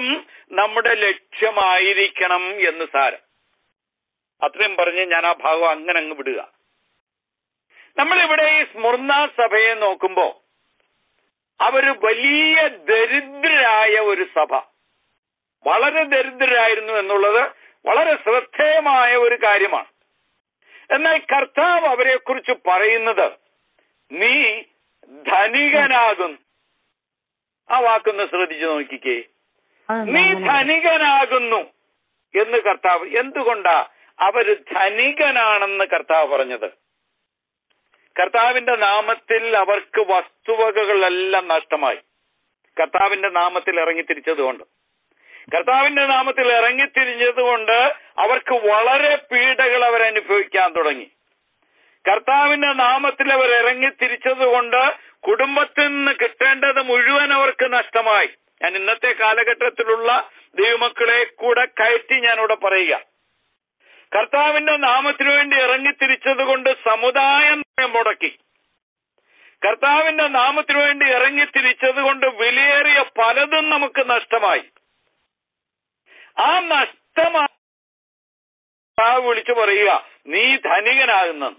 നമ്മുടെ ലക്ഷ്യമായിരിക്കണം എന്ന് സാരം അത്രയും പറഞ്ഞ് ഞാൻ ആ ഭാഗം അങ്ങനെ അങ്ങ് വിടുക നമ്മളിവിടെ ഈ സ്മൃണ സഭയെ നോക്കുമ്പോ അവര് വലിയ ദരിദ്രരായ ഒരു സഭ വളരെ ദരിദ്രരായിരുന്നു എന്നുള്ളത് വളരെ ശ്രദ്ധേയമായ ഒരു കാര്യമാണ് എന്നാൽ കർത്താവ് അവരെ കുറിച്ച് പറയുന്നത് നീ ധനികനാകും ആ വാക്കൊന്ന് ശ്രദ്ധിച്ചു നോക്കിക്കേ നീ ധനികനാകുന്നു എന്ന് കർത്താവ് എന്തുകൊണ്ടാ അവര് ധനികനാണെന്ന് കർത്താവ് പറഞ്ഞത് കർത്താവിന്റെ നാമത്തിൽ അവർക്ക് വസ്തുവകകളെല്ലാം നഷ്ടമായി കർത്താവിന്റെ നാമത്തിൽ ഇറങ്ങിത്തിരിച്ചതുകൊണ്ട് കർത്താവിന്റെ നാമത്തിൽ ഇറങ്ങിത്തിരിഞ്ഞതുകൊണ്ട് അവർക്ക് വളരെ പീഡകൾ അവർ അനുഭവിക്കാൻ തുടങ്ങി കർത്താവിന്റെ നാമത്തിൽ അവർ ഇറങ്ങിത്തിരിച്ചതുകൊണ്ട് കുടുംബത്തിൽ നിന്ന് കിട്ടേണ്ടത് മുഴുവൻ അവർക്ക് നഷ്ടമായി ഞാൻ ഇന്നത്തെ കാലഘട്ടത്തിലുള്ള ദൈവമക്കളെ കൂടെ കയറ്റി ഞാനിവിടെ പറയുക കർത്താവിന്റെ നാമത്തിനു വേണ്ടി ഇറങ്ങിത്തിരിച്ചത് കൊണ്ട് സമുദായം മുടക്കി കർത്താവിന്റെ നാമത്തിനു വേണ്ടി ഇറങ്ങിത്തിരിച്ചത് കൊണ്ട് വിലയേറിയ പലതും നമുക്ക് നഷ്ടമായി ആ നഷ്ടമായി കർത്താവ് വിളിച്ചു പറയുക നീ ധനികനാകുന്നു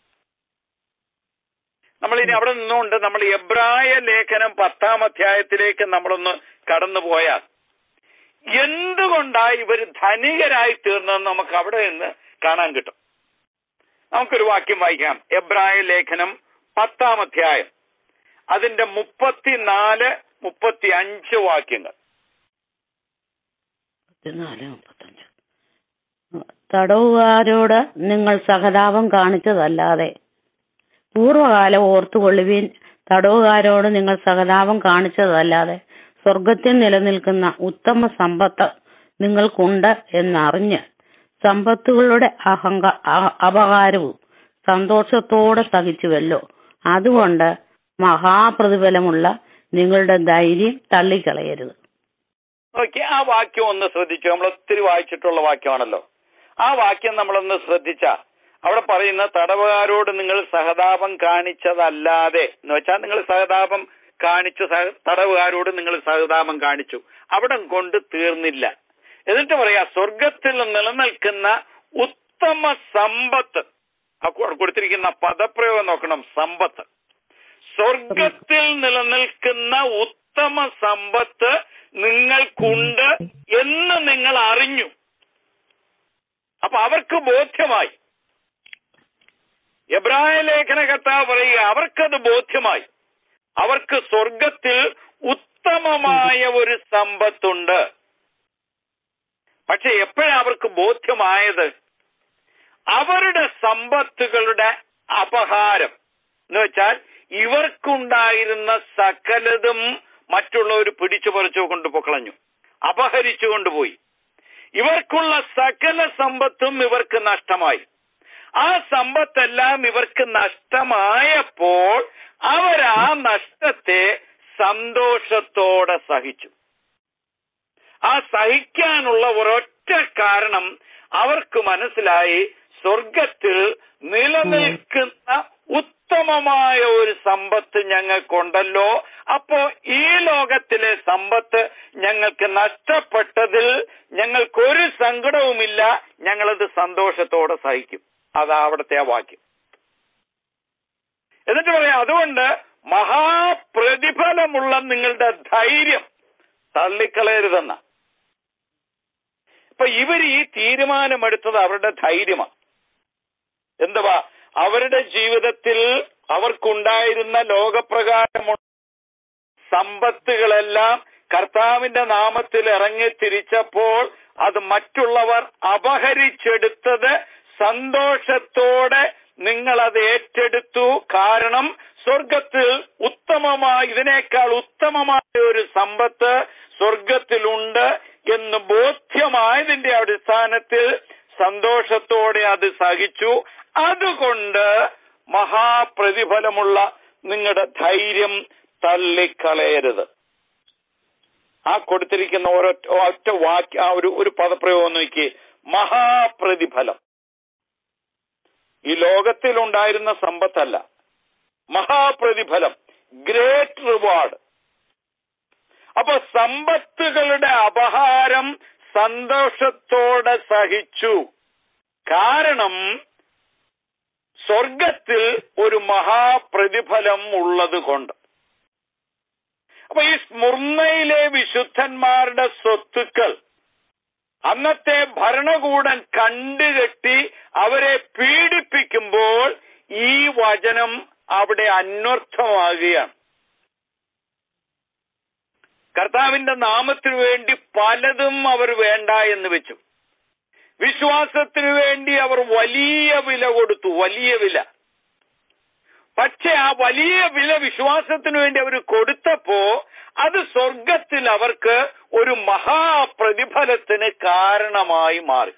നമ്മൾ ഇനി അവിടെ നിന്നുകൊണ്ട് നമ്മൾ എബ്രായ ലേഖനം പത്താം അധ്യായത്തിലേക്ക് നമ്മളൊന്ന് കടന്നു പോയാൽ എന്തുകൊണ്ടാ ഇവർ ധനികരായി തീർന്നതെന്ന് നമുക്ക് അവിടെ നിന്ന് കാണാൻ കിട്ടും നമുക്കൊരു വാക്യം വായിക്കാം എബ്രായ ലേഖനം പത്താം അധ്യായം അതിന്റെ മുപ്പത്തിനാല് മുപ്പത്തി അഞ്ച് വാക്യങ്ങൾ മുപ്പത്തിനാല് മുപ്പത്തഞ്ച് തടവുകാരോട് നിങ്ങൾ സഹതാപം കാണിച്ചതല്ലാതെ പൂർവകാലം ഓർത്തുകൊള്ളുവിൻ തടവുകാരോട് നിങ്ങൾ സഹതാപം കാണിച്ചതല്ലാതെ സ്വർഗത്തിൽ നിലനിൽക്കുന്ന ഉത്തമ സമ്പത്ത് നിങ്ങൾക്കുണ്ട് എന്നറിഞ്ഞ് സമ്പത്തുകളുടെ അഹങ്ക അ- അപകാരവും സന്തോഷത്തോടെ സഹിച്ചുവല്ലോ അതുകൊണ്ട് മഹാപ്രതിഫലമുള്ള നിങ്ങളുടെ ധൈര്യം തള്ളിക്കളയരുത് ഓക്കെ ആ വാക്യം ഒന്ന് ശ്രദ്ധിച്ചു നമ്മൾ ഒത്തിരി വായിച്ചിട്ടുള്ള വാക്യമാണല്ലോ ആ വാക്യം നമ്മളൊന്ന് ശ്രദ്ധിച്ച അവിടെ പറയുന്ന തടവുകാരോട് നിങ്ങൾ സഹതാപം കാണിച്ചതല്ലാതെ എന്ന് വെച്ചാൽ നിങ്ങൾ സഹതാപം കാണിച്ചു സഹ- തടവുകാരോട് നിങ്ങൾ സഹതാപം കാണിച്ചു അവിടെ കൊണ്ട് തീർന്നില്ല എന്നിട്ട് പറയാ സ്വർഗത്തിൽ നിലനിൽക്കുന്ന ഉത്തമ സമ്പത്ത് ആ കൊ- കൊടുത്തിരിക്കുന്ന പദപ്രയോഗം നോക്കണം സമ്പത്ത് സ്വർഗത്തിൽ നിലനിൽക്കുന്ന ഉത്തമ സമ്പത്ത് നിങ്ങൾക്കുണ്ട് എന്ന് നിങ്ങൾ അറിഞ്ഞു അപ്പൊ അവർക്ക് ബോധ്യമായി എബ്രായ ലേഖന കർത്താവ് പറയുക അവർക്കത് ബോധ്യമായി അവർക്ക് സ്വർഗത്തിൽ ഉത്തമമായ ഒരു സമ്പത്തുണ്ട് പക്ഷെ എപ്പോഴാ അവർക്ക് ബോധ്യമായത് അവരുടെ സമ്പത്തുകളുടെ അപഹാരം എന്ന് വെച്ചാൽ ഇവർക്കുണ്ടായിരുന്ന സകലതും മറ്റുള്ളവർ പിടിച്ചു പറിച്ചു കൊണ്ട് പൊക്കളഞ്ഞു അപഹരിച്ചു കൊണ്ടുപോയി ഇവർക്കുള്ള സകല സമ്പത്തും ഇവർക്ക് നഷ്ടമായി ആ സമ്പത്തെല്ലാം ഇവർക്ക് നഷ്ടമായപ്പോൾ അവർ ആ നഷ്ടത്തെ സന്തോഷത്തോടെ സഹിച്ചു ആ സഹിക്കാനുള്ള ഒരൊറ്റ കാരണം അവർക്ക് മനസ്സിലായി സ്വർഗത്തിൽ നിലനിൽക്കുന്ന ഉത്തമമായ ഒരു സമ്പത്ത് ഞങ്ങൾക്കുണ്ടല്ലോ അപ്പോ ഈ ലോകത്തിലെ സമ്പത്ത് ഞങ്ങൾക്ക് നഷ്ടപ്പെട്ടതിൽ ഞങ്ങൾക്കൊരു സങ്കടവുമില്ല ഞങ്ങളത് സന്തോഷത്തോടെ സഹിക്കും അതാ അവിടുത്തെ ആ വാക്യം എന്നിട്ട് പറയാം അതുകൊണ്ട് മഹാപ്രതിഫലമുള്ള നിങ്ങളുടെ ധൈര്യം തള്ളിക്കളയരുതെന്ന ഇപ്പൊ ഇവർ ഈ തീരുമാനമെടുത്തത് അവരുടെ ധൈര്യമാണ് എന്തുവാ അവരുടെ ജീവിതത്തിൽ അവർക്കുണ്ടായിരുന്ന ലോകപ്രകാരമുള്ള സമ്പത്തുകളെല്ലാം കർത്താവിന്റെ നാമത്തിൽ ഇറങ്ങി തിരിച്ചപ്പോൾ അത് മറ്റുള്ളവർ അപഹരിച്ചെടുത്തത് സന്തോഷത്തോടെ നിങ്ങൾ അത് ഏറ്റെടുത്തു കാരണം സ്വർഗത്തിൽ ഉത്തമമായ ഇതിനേക്കാൾ ഉത്തമമായ ഒരു സമ്പത്ത് സ്വർഗത്തിലുണ്ട് എന്ന് ബോധ്യമായതിന്റെ അടിസ്ഥാനത്തിൽ സന്തോഷത്തോടെ അത് സഹിച്ചു അതുകൊണ്ട് മഹാപ്രതിഫലമുള്ള നിങ്ങളുടെ ധൈര്യം തള്ളിക്കളയരുത് ആ കൊടുത്തിരിക്കുന്ന ഒരൊറ്റ ഒറ്റ വാക്യ ആ ഒരു ഒരു പദപ്രയോഗം നോക്കി മഹാപ്രതിഫലം ഈ ലോകത്തിൽ ഉണ്ടായിരുന്ന സമ്പത്തല്ല മഹാപ്രതിഫലം ഗ്രേറ്റ് റിവാർഡ് അപ്പൊ സമ്പത്തുകളുടെ അപഹാരം സന്തോഷത്തോടെ സഹിച്ചു കാരണം സ്വർഗത്തിൽ ഒരു മഹാപ്രതിഫലം ഉള്ളത് കൊണ്ട് അപ്പൊ ഈ സ്മുർണയിലെ വിശുദ്ധന്മാരുടെ സ്വത്തുക്കൾ അന്നത്തെ ഭരണകൂടം കണ്ടുകെട്ടി അവരെ പീഡിപ്പിക്കുമ്പോൾ ഈ വചനം അവിടെ അന്വർത്ഥമാകുകയാണ് കർത്താവിന്റെ നാമത്തിനു വേണ്ടി പലതും അവർ വേണ്ട എന്ന് വെച്ചു വിശ്വാസത്തിനു വേണ്ടി അവർ വലിയ വില കൊടുത്തു വലിയ വില പക്ഷെ ആ വലിയ വില വിശ്വാസത്തിനു വേണ്ടി അവർ കൊടുത്തപ്പോ അത് സ്വർഗത്തിൽ അവർക്ക് ഒരു മഹാപ്രതിഫലത്തിന് കാരണമായി മാറി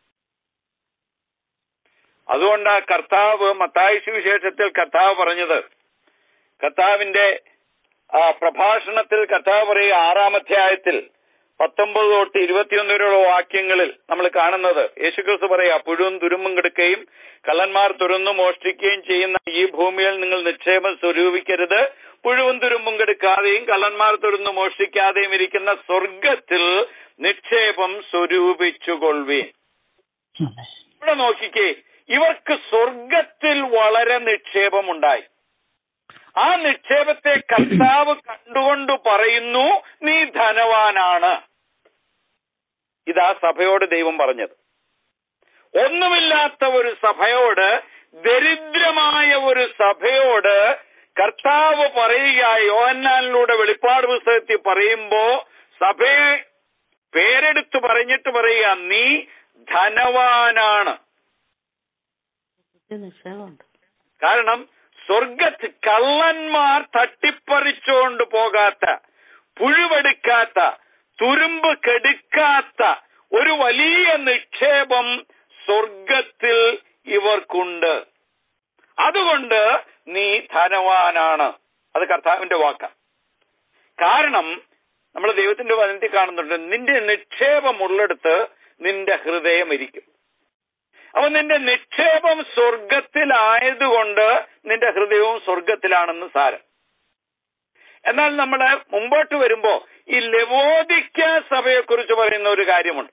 അതുകൊണ്ട് കർത്താവ് മത്തായ സുവിശേഷത്തിൽ കർത്താവ് പറഞ്ഞത് കർത്താവിന്റെ ആ പ്രഭാഷണത്തിൽ കർത്താവ് പറയുക ആറാം അധ്യായത്തിൽ പത്തൊമ്പത് തൊട്ട് ഇരുപത്തിയൊന്ന് വരെയുള്ള വാക്യങ്ങളിൽ നമ്മൾ കാണുന്നത് യേശുക്രിസ്തു പറയാ പുഴുവും തുരുമ്പും കെടുക്കുകയും കള്ളന്മാർ തുറന്നു മോഷ്ടിക്കുകയും ചെയ്യുന്ന ഈ ഭൂമിയിൽ നിങ്ങൾ നിക്ഷേപം സ്വരൂപിക്കരുത് പുഴുവും തുരുമ്പും കെടുക്കാതെയും കള്ളന്മാർ തുറന്നു മോഷ്ടിക്കാതെയും ഇരിക്കുന്ന സ്വർഗത്തിൽ നിക്ഷേപം സ്വരൂപിച്ചുകൊള്ളുവീൻ ഇവിടെ നോക്കിക്കേ ഇവർക്ക് സ്വർഗത്തിൽ വളരെ നിക്ഷേപമുണ്ടായി ആ നിക്ഷേപത്തെ കർത്താവ് കണ്ടുകൊണ്ട് പറയുന്നു നീ ധനവാനാണ് ഇതാ സഭയോട് ദൈവം പറഞ്ഞത് ഒന്നുമില്ലാത്ത ഒരു സഭയോട് ദരിദ്രമായ ഒരു സഭയോട് കർത്താവ് പറയുക യോഹന്നാനിലൂടെ വെളിപ്പാട് പുസ്തകത്തിൽ പറയുമ്പോ സഭയെ പേരെടുത്ത് പറഞ്ഞിട്ട് പറയുക നീ ധനവാനാണ് നിക്ഷേപമുണ്ട് കാരണം സ്വർഗത്ത് കള്ളന്മാർ തട്ടിപ്പറിച്ചുകൊണ്ട് പോകാത്ത പുഴുവെടുക്കാത്ത തുരുമ്പ് കെടുക്കാത്ത ഒരു വലിയ നിക്ഷേപം സ്വർഗത്തിൽ ഇവർക്കുണ്ട് അതുകൊണ്ട് നീ ധനവാനാണ് അത് കർത്താവിന്റെ വാക്കാണ് കാരണം നമ്മൾ ദൈവത്തിന്റെ വചനത്തിൽ കാണുന്നുണ്ട് നിന്റെ നിക്ഷേപമുള്ളിടത്ത് നിന്റെ ഹൃദയം ഇരിക്കും അപ്പൊ നിന്റെ നിക്ഷേപം സ്വർഗത്തിലായതുകൊണ്ട് നിന്റെ ഹൃദയവും സ്വർഗത്തിലാണെന്ന് സാരം എന്നാൽ നമ്മൾ മുമ്പോട്ട് വരുമ്പോ ഈ ലവോദിക്ക സഭയെക്കുറിച്ച് പറയുന്ന ഒരു കാര്യമുണ്ട്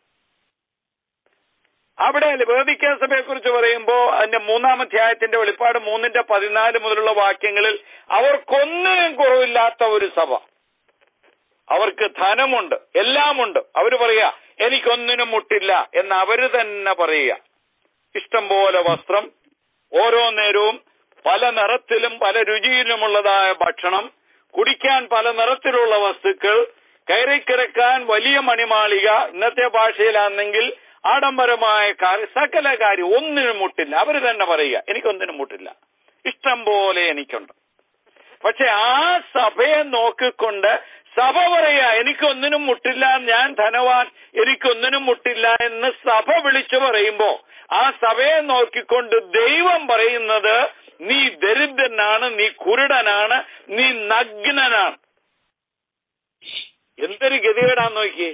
അവിടെ ലവോദിക്ക സഭയെക്കുറിച്ച് പറയുമ്പോൾ അതിന്റെ മൂന്നാം അധ്യായത്തിന്റെ വെളിപ്പാട് മൂന്നിന്റെ പതിനാല് മുതലുള്ള വാക്യങ്ങളിൽ അവർക്കൊന്നിനും കുറവില്ലാത്ത ഒരു സഭ അവർക്ക് ധനമുണ്ട് എല്ലാമുണ്ട് അവര് പറയാ എനിക്കൊന്നിനും മുട്ടില്ല എന്ന് അവര് തന്നെ പറയുക ഇഷ്ടം പോലെ വസ്ത്രം ഓരോ നേരവും പല നിറത്തിലും പല രുചിയിലുമുള്ളതായ ഭക്ഷണം കുടിക്കാൻ പല നിറത്തിലുള്ള വസ്തുക്കൾ കയറിക്കിടക്കാൻ വലിയ മണിമാളിക ഇന്നത്തെ ഭാഷയിലാണെങ്കിൽ ആഡംബരമായ കാര്യം സകല കാര്യം ഒന്നിനും മുട്ടില്ല അവര് തന്നെ പറയുക എനിക്കൊന്നിനും മുട്ടില്ല ഇഷ്ടം പോലെ എനിക്കുണ്ട് പക്ഷെ ആ സഭയെ നോക്കിക്കൊണ്ട് സഭ പറയാ എനിക്കൊന്നിനും മുട്ടില്ല ഞാൻ ധനവാൻ എനിക്കൊന്നിനും മുട്ടില്ല എന്ന് സഭ വിളിച്ചു പറയുമ്പോ ആ സഭയെ നോക്കിക്കൊണ്ട് ദൈവം പറയുന്നത് നീ ദരിദ്രനാണ് നീ കുരുടനാണ് നീ നഗ്നനാണ് എന്തൊരു ഗതികേടാന്ന് നോക്കിയേ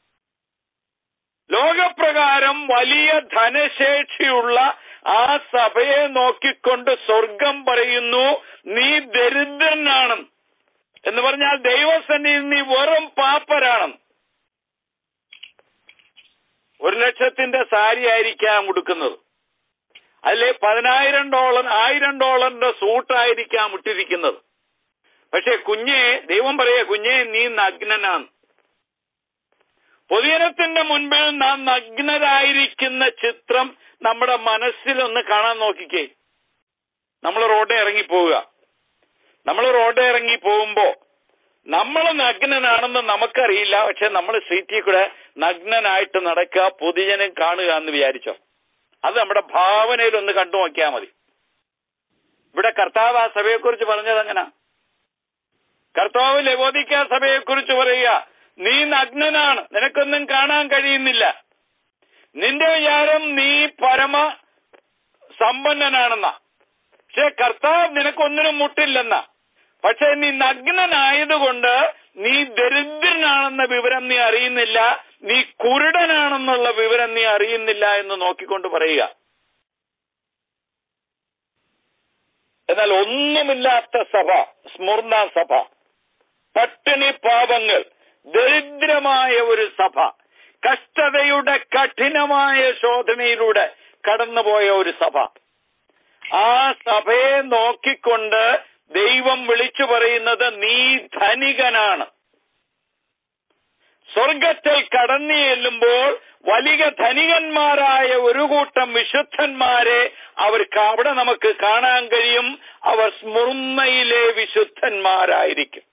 ലോകപ്രകാരം വലിയ ധനശേഷിയുള്ള ആ സഭയെ നോക്കിക്കൊണ്ട് സ്വർഗം പറയുന്നു നീ ദരിദ്രനാണ് എന്ന് പറഞ്ഞാൽ ദൈവസന്നിധി നീ വെറും പാപ്പരാണ് ഒരു ലക്ഷത്തിന്റെ സാരി ആയിരിക്കാം ഉടുക്കുന്നത് അതിലെ പതിനായിരം ഡോളർ ആയിരം ഡോളറിന്റെ സൂട്ടായിരിക്കാം ഇട്ടിരിക്കുന്നത് പക്ഷെ കുഞ്ഞെ ദൈവം പറയാ കുഞ്ഞെ നീ നഗ്നനാണ് പൊതുജനത്തിന്റെ മുൻപിൽ നാം നഗ്നരായിരിക്കുന്ന ചിത്രം നമ്മുടെ മനസ്സിലൊന്ന് കാണാൻ നോക്കിക്കേ നമ്മൾ റോഡിൽ ഇറങ്ങി പോവുക നമ്മൾ റോഡിൽ ഇറങ്ങി പോകുമ്പോ നമ്മൾ നഗ്നനാണെന്ന് നമുക്കറിയില്ല പക്ഷെ നമ്മൾ സ്ട്രീറ്റിൽ കൂടെ നഗ്നനായിട്ട് നടക്കുക പൊതുജനം കാണുക എന്ന് വിചാരിച്ചോ അത് നമ്മുടെ ഭാവനയിൽ ഒന്ന് കണ്ടു നോക്കിയാൽ മതി ഇവിടെ കർത്താവ് ആ സഭയെക്കുറിച്ച് പറഞ്ഞത് അങ്ങനെ കർത്താവ് ലവോദിക്ക സഭയെക്കുറിച്ച് പറയുക നീ നഗ്നനാണ് നിനക്കൊന്നും കാണാൻ കഴിയുന്നില്ല നിന്റെ വിചാരം നീ പരമ സമ്പന്നനാണെന്ന പക്ഷെ കർത്താവ് നിനക്കൊന്നിനും മുട്ടില്ലെന്ന പക്ഷെ നീ നഗ്നനായതുകൊണ്ട് നീ ദരിദ്രനാണെന്ന വിവരം നീ അറിയുന്നില്ല നീ കുരുടനാണെന്നുള്ള വിവരം നീ അറിയുന്നില്ല എന്ന് നോക്കിക്കൊണ്ട് പറയുക എന്നാൽ ഒന്നുമില്ലാത്ത സഭ സ്മൂർണ സഭ പട്ടിണി പാപങ്ങൾ ദരിദ്രമായ ഒരു സഭ കഷ്ടതയുടെ കഠിനമായ ശോധനയിലൂടെ കടന്നുപോയ ഒരു സഭ ആ സഭയെ നോക്കിക്കൊണ്ട് ദൈവം വിളിച്ചു പറയുന്നത് നീ ധനികനാണ് സ്വർഗത്തിൽ കടന്നു ചെല്ലുമ്പോൾ വലിയ ധനികന്മാരായ ഒരു കൂട്ടം വിശുദ്ധന്മാരെ അവർക്ക് അവിടെ നമുക്ക് കാണാൻ കഴിയും അവർ സ്മുർമ്മയിലെ വിശുദ്ധന്മാരായിരിക്കും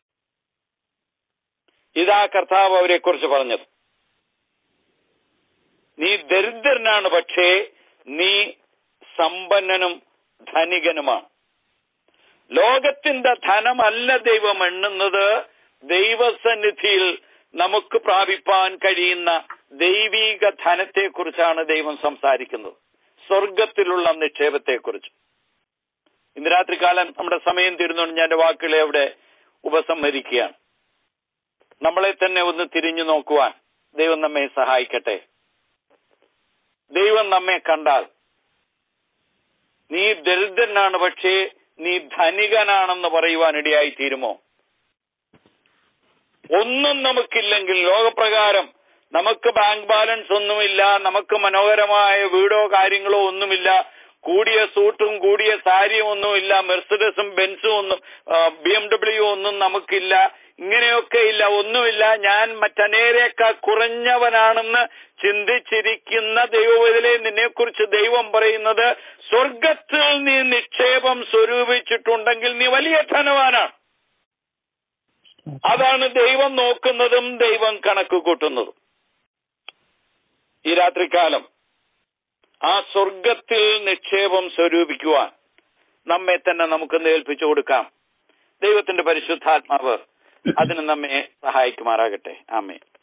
ഇതാ കർത്താവ് അവരെ കുറിച്ച് പറഞ്ഞത് നീ ദരിദ്രനാണ് പക്ഷേ നീ സമ്പന്നനും ധനികനുമാണ് ലോകത്തിന്റെ ധനമല്ല ദൈവം എണ്ണുന്നത് ദൈവസന്നിധിയിൽ നമുക്ക് പ്രാപിപ്പാൻ കഴിയുന്ന ദൈവീക ധനത്തെക്കുറിച്ചാണ് ദൈവം സംസാരിക്കുന്നത് സ്വർഗത്തിലുള്ള നിക്ഷേപത്തെക്കുറിച്ച് ഇന്ന് രാത്രികാലം നമ്മുടെ സമയം തീരുന്നുകൊണ്ട് ഞാൻ എന്റെ വാക്കുകളെ അവിടെ ഉപസംഹരിക്കുകയാണ് നമ്മളെ തന്നെ ഒന്ന് തിരിഞ്ഞു നോക്കുവാൻ ദൈവം നമ്മെ സഹായിക്കട്ടെ ദൈവം നമ്മെ കണ്ടാൽ നീ ദരിദ്രനാണ് പക്ഷേ നീ ധനികനാണെന്ന് പറയുവാൻ ഇടയായി തീരുമോ ഒന്നും നമുക്കില്ലെങ്കിൽ ലോകപ്രകാരം നമുക്ക് ബാങ്ക് ബാലൻസ് ഒന്നുമില്ല നമുക്ക് മനോഹരമായ വീടോ കാര്യങ്ങളോ ഒന്നുമില്ല കൂടിയ സൂട്ടും കൂടിയ സാരിയും ഒന്നുമില്ല മെർസിഡസും ബെൻസും ഒന്നും ബി എം ഡബ്ല്യു ഒന്നും നമുക്കില്ല ഇങ്ങനെയൊക്കെ ഇല്ല ഒന്നുമില്ല ഞാൻ മറ്റനേരേക്കാൾ കുറഞ്ഞവനാണെന്ന് ചിന്തിച്ചിരിക്കുന്ന ദൈവത്തിലെ നിന്നെക്കുറിച്ച് ദൈവം പറയുന്നത് സ്വർഗത്തിൽ നീ നിക്ഷേപം സ്വരൂപിച്ചിട്ടുണ്ടെങ്കിൽ നീ വലിയ ധനവാനാണ് അതാണ് ദൈവം നോക്കുന്നതും ദൈവം കണക്ക് കൂട്ടുന്നതും ഈ രാത്രികാലം ആ സ്വർഗത്തിൽ നിക്ഷേപം സ്വരൂപിക്കുവാൻ നമ്മെ തന്നെ നമുക്ക് ഏൽപ്പിച്ചു കൊടുക്കാം ദൈവത്തിന്റെ പരിശുദ്ധാത്മാവ് അതിന് നമ്മെ സഹായിക്കുമാറാകട്ടെ ആമേ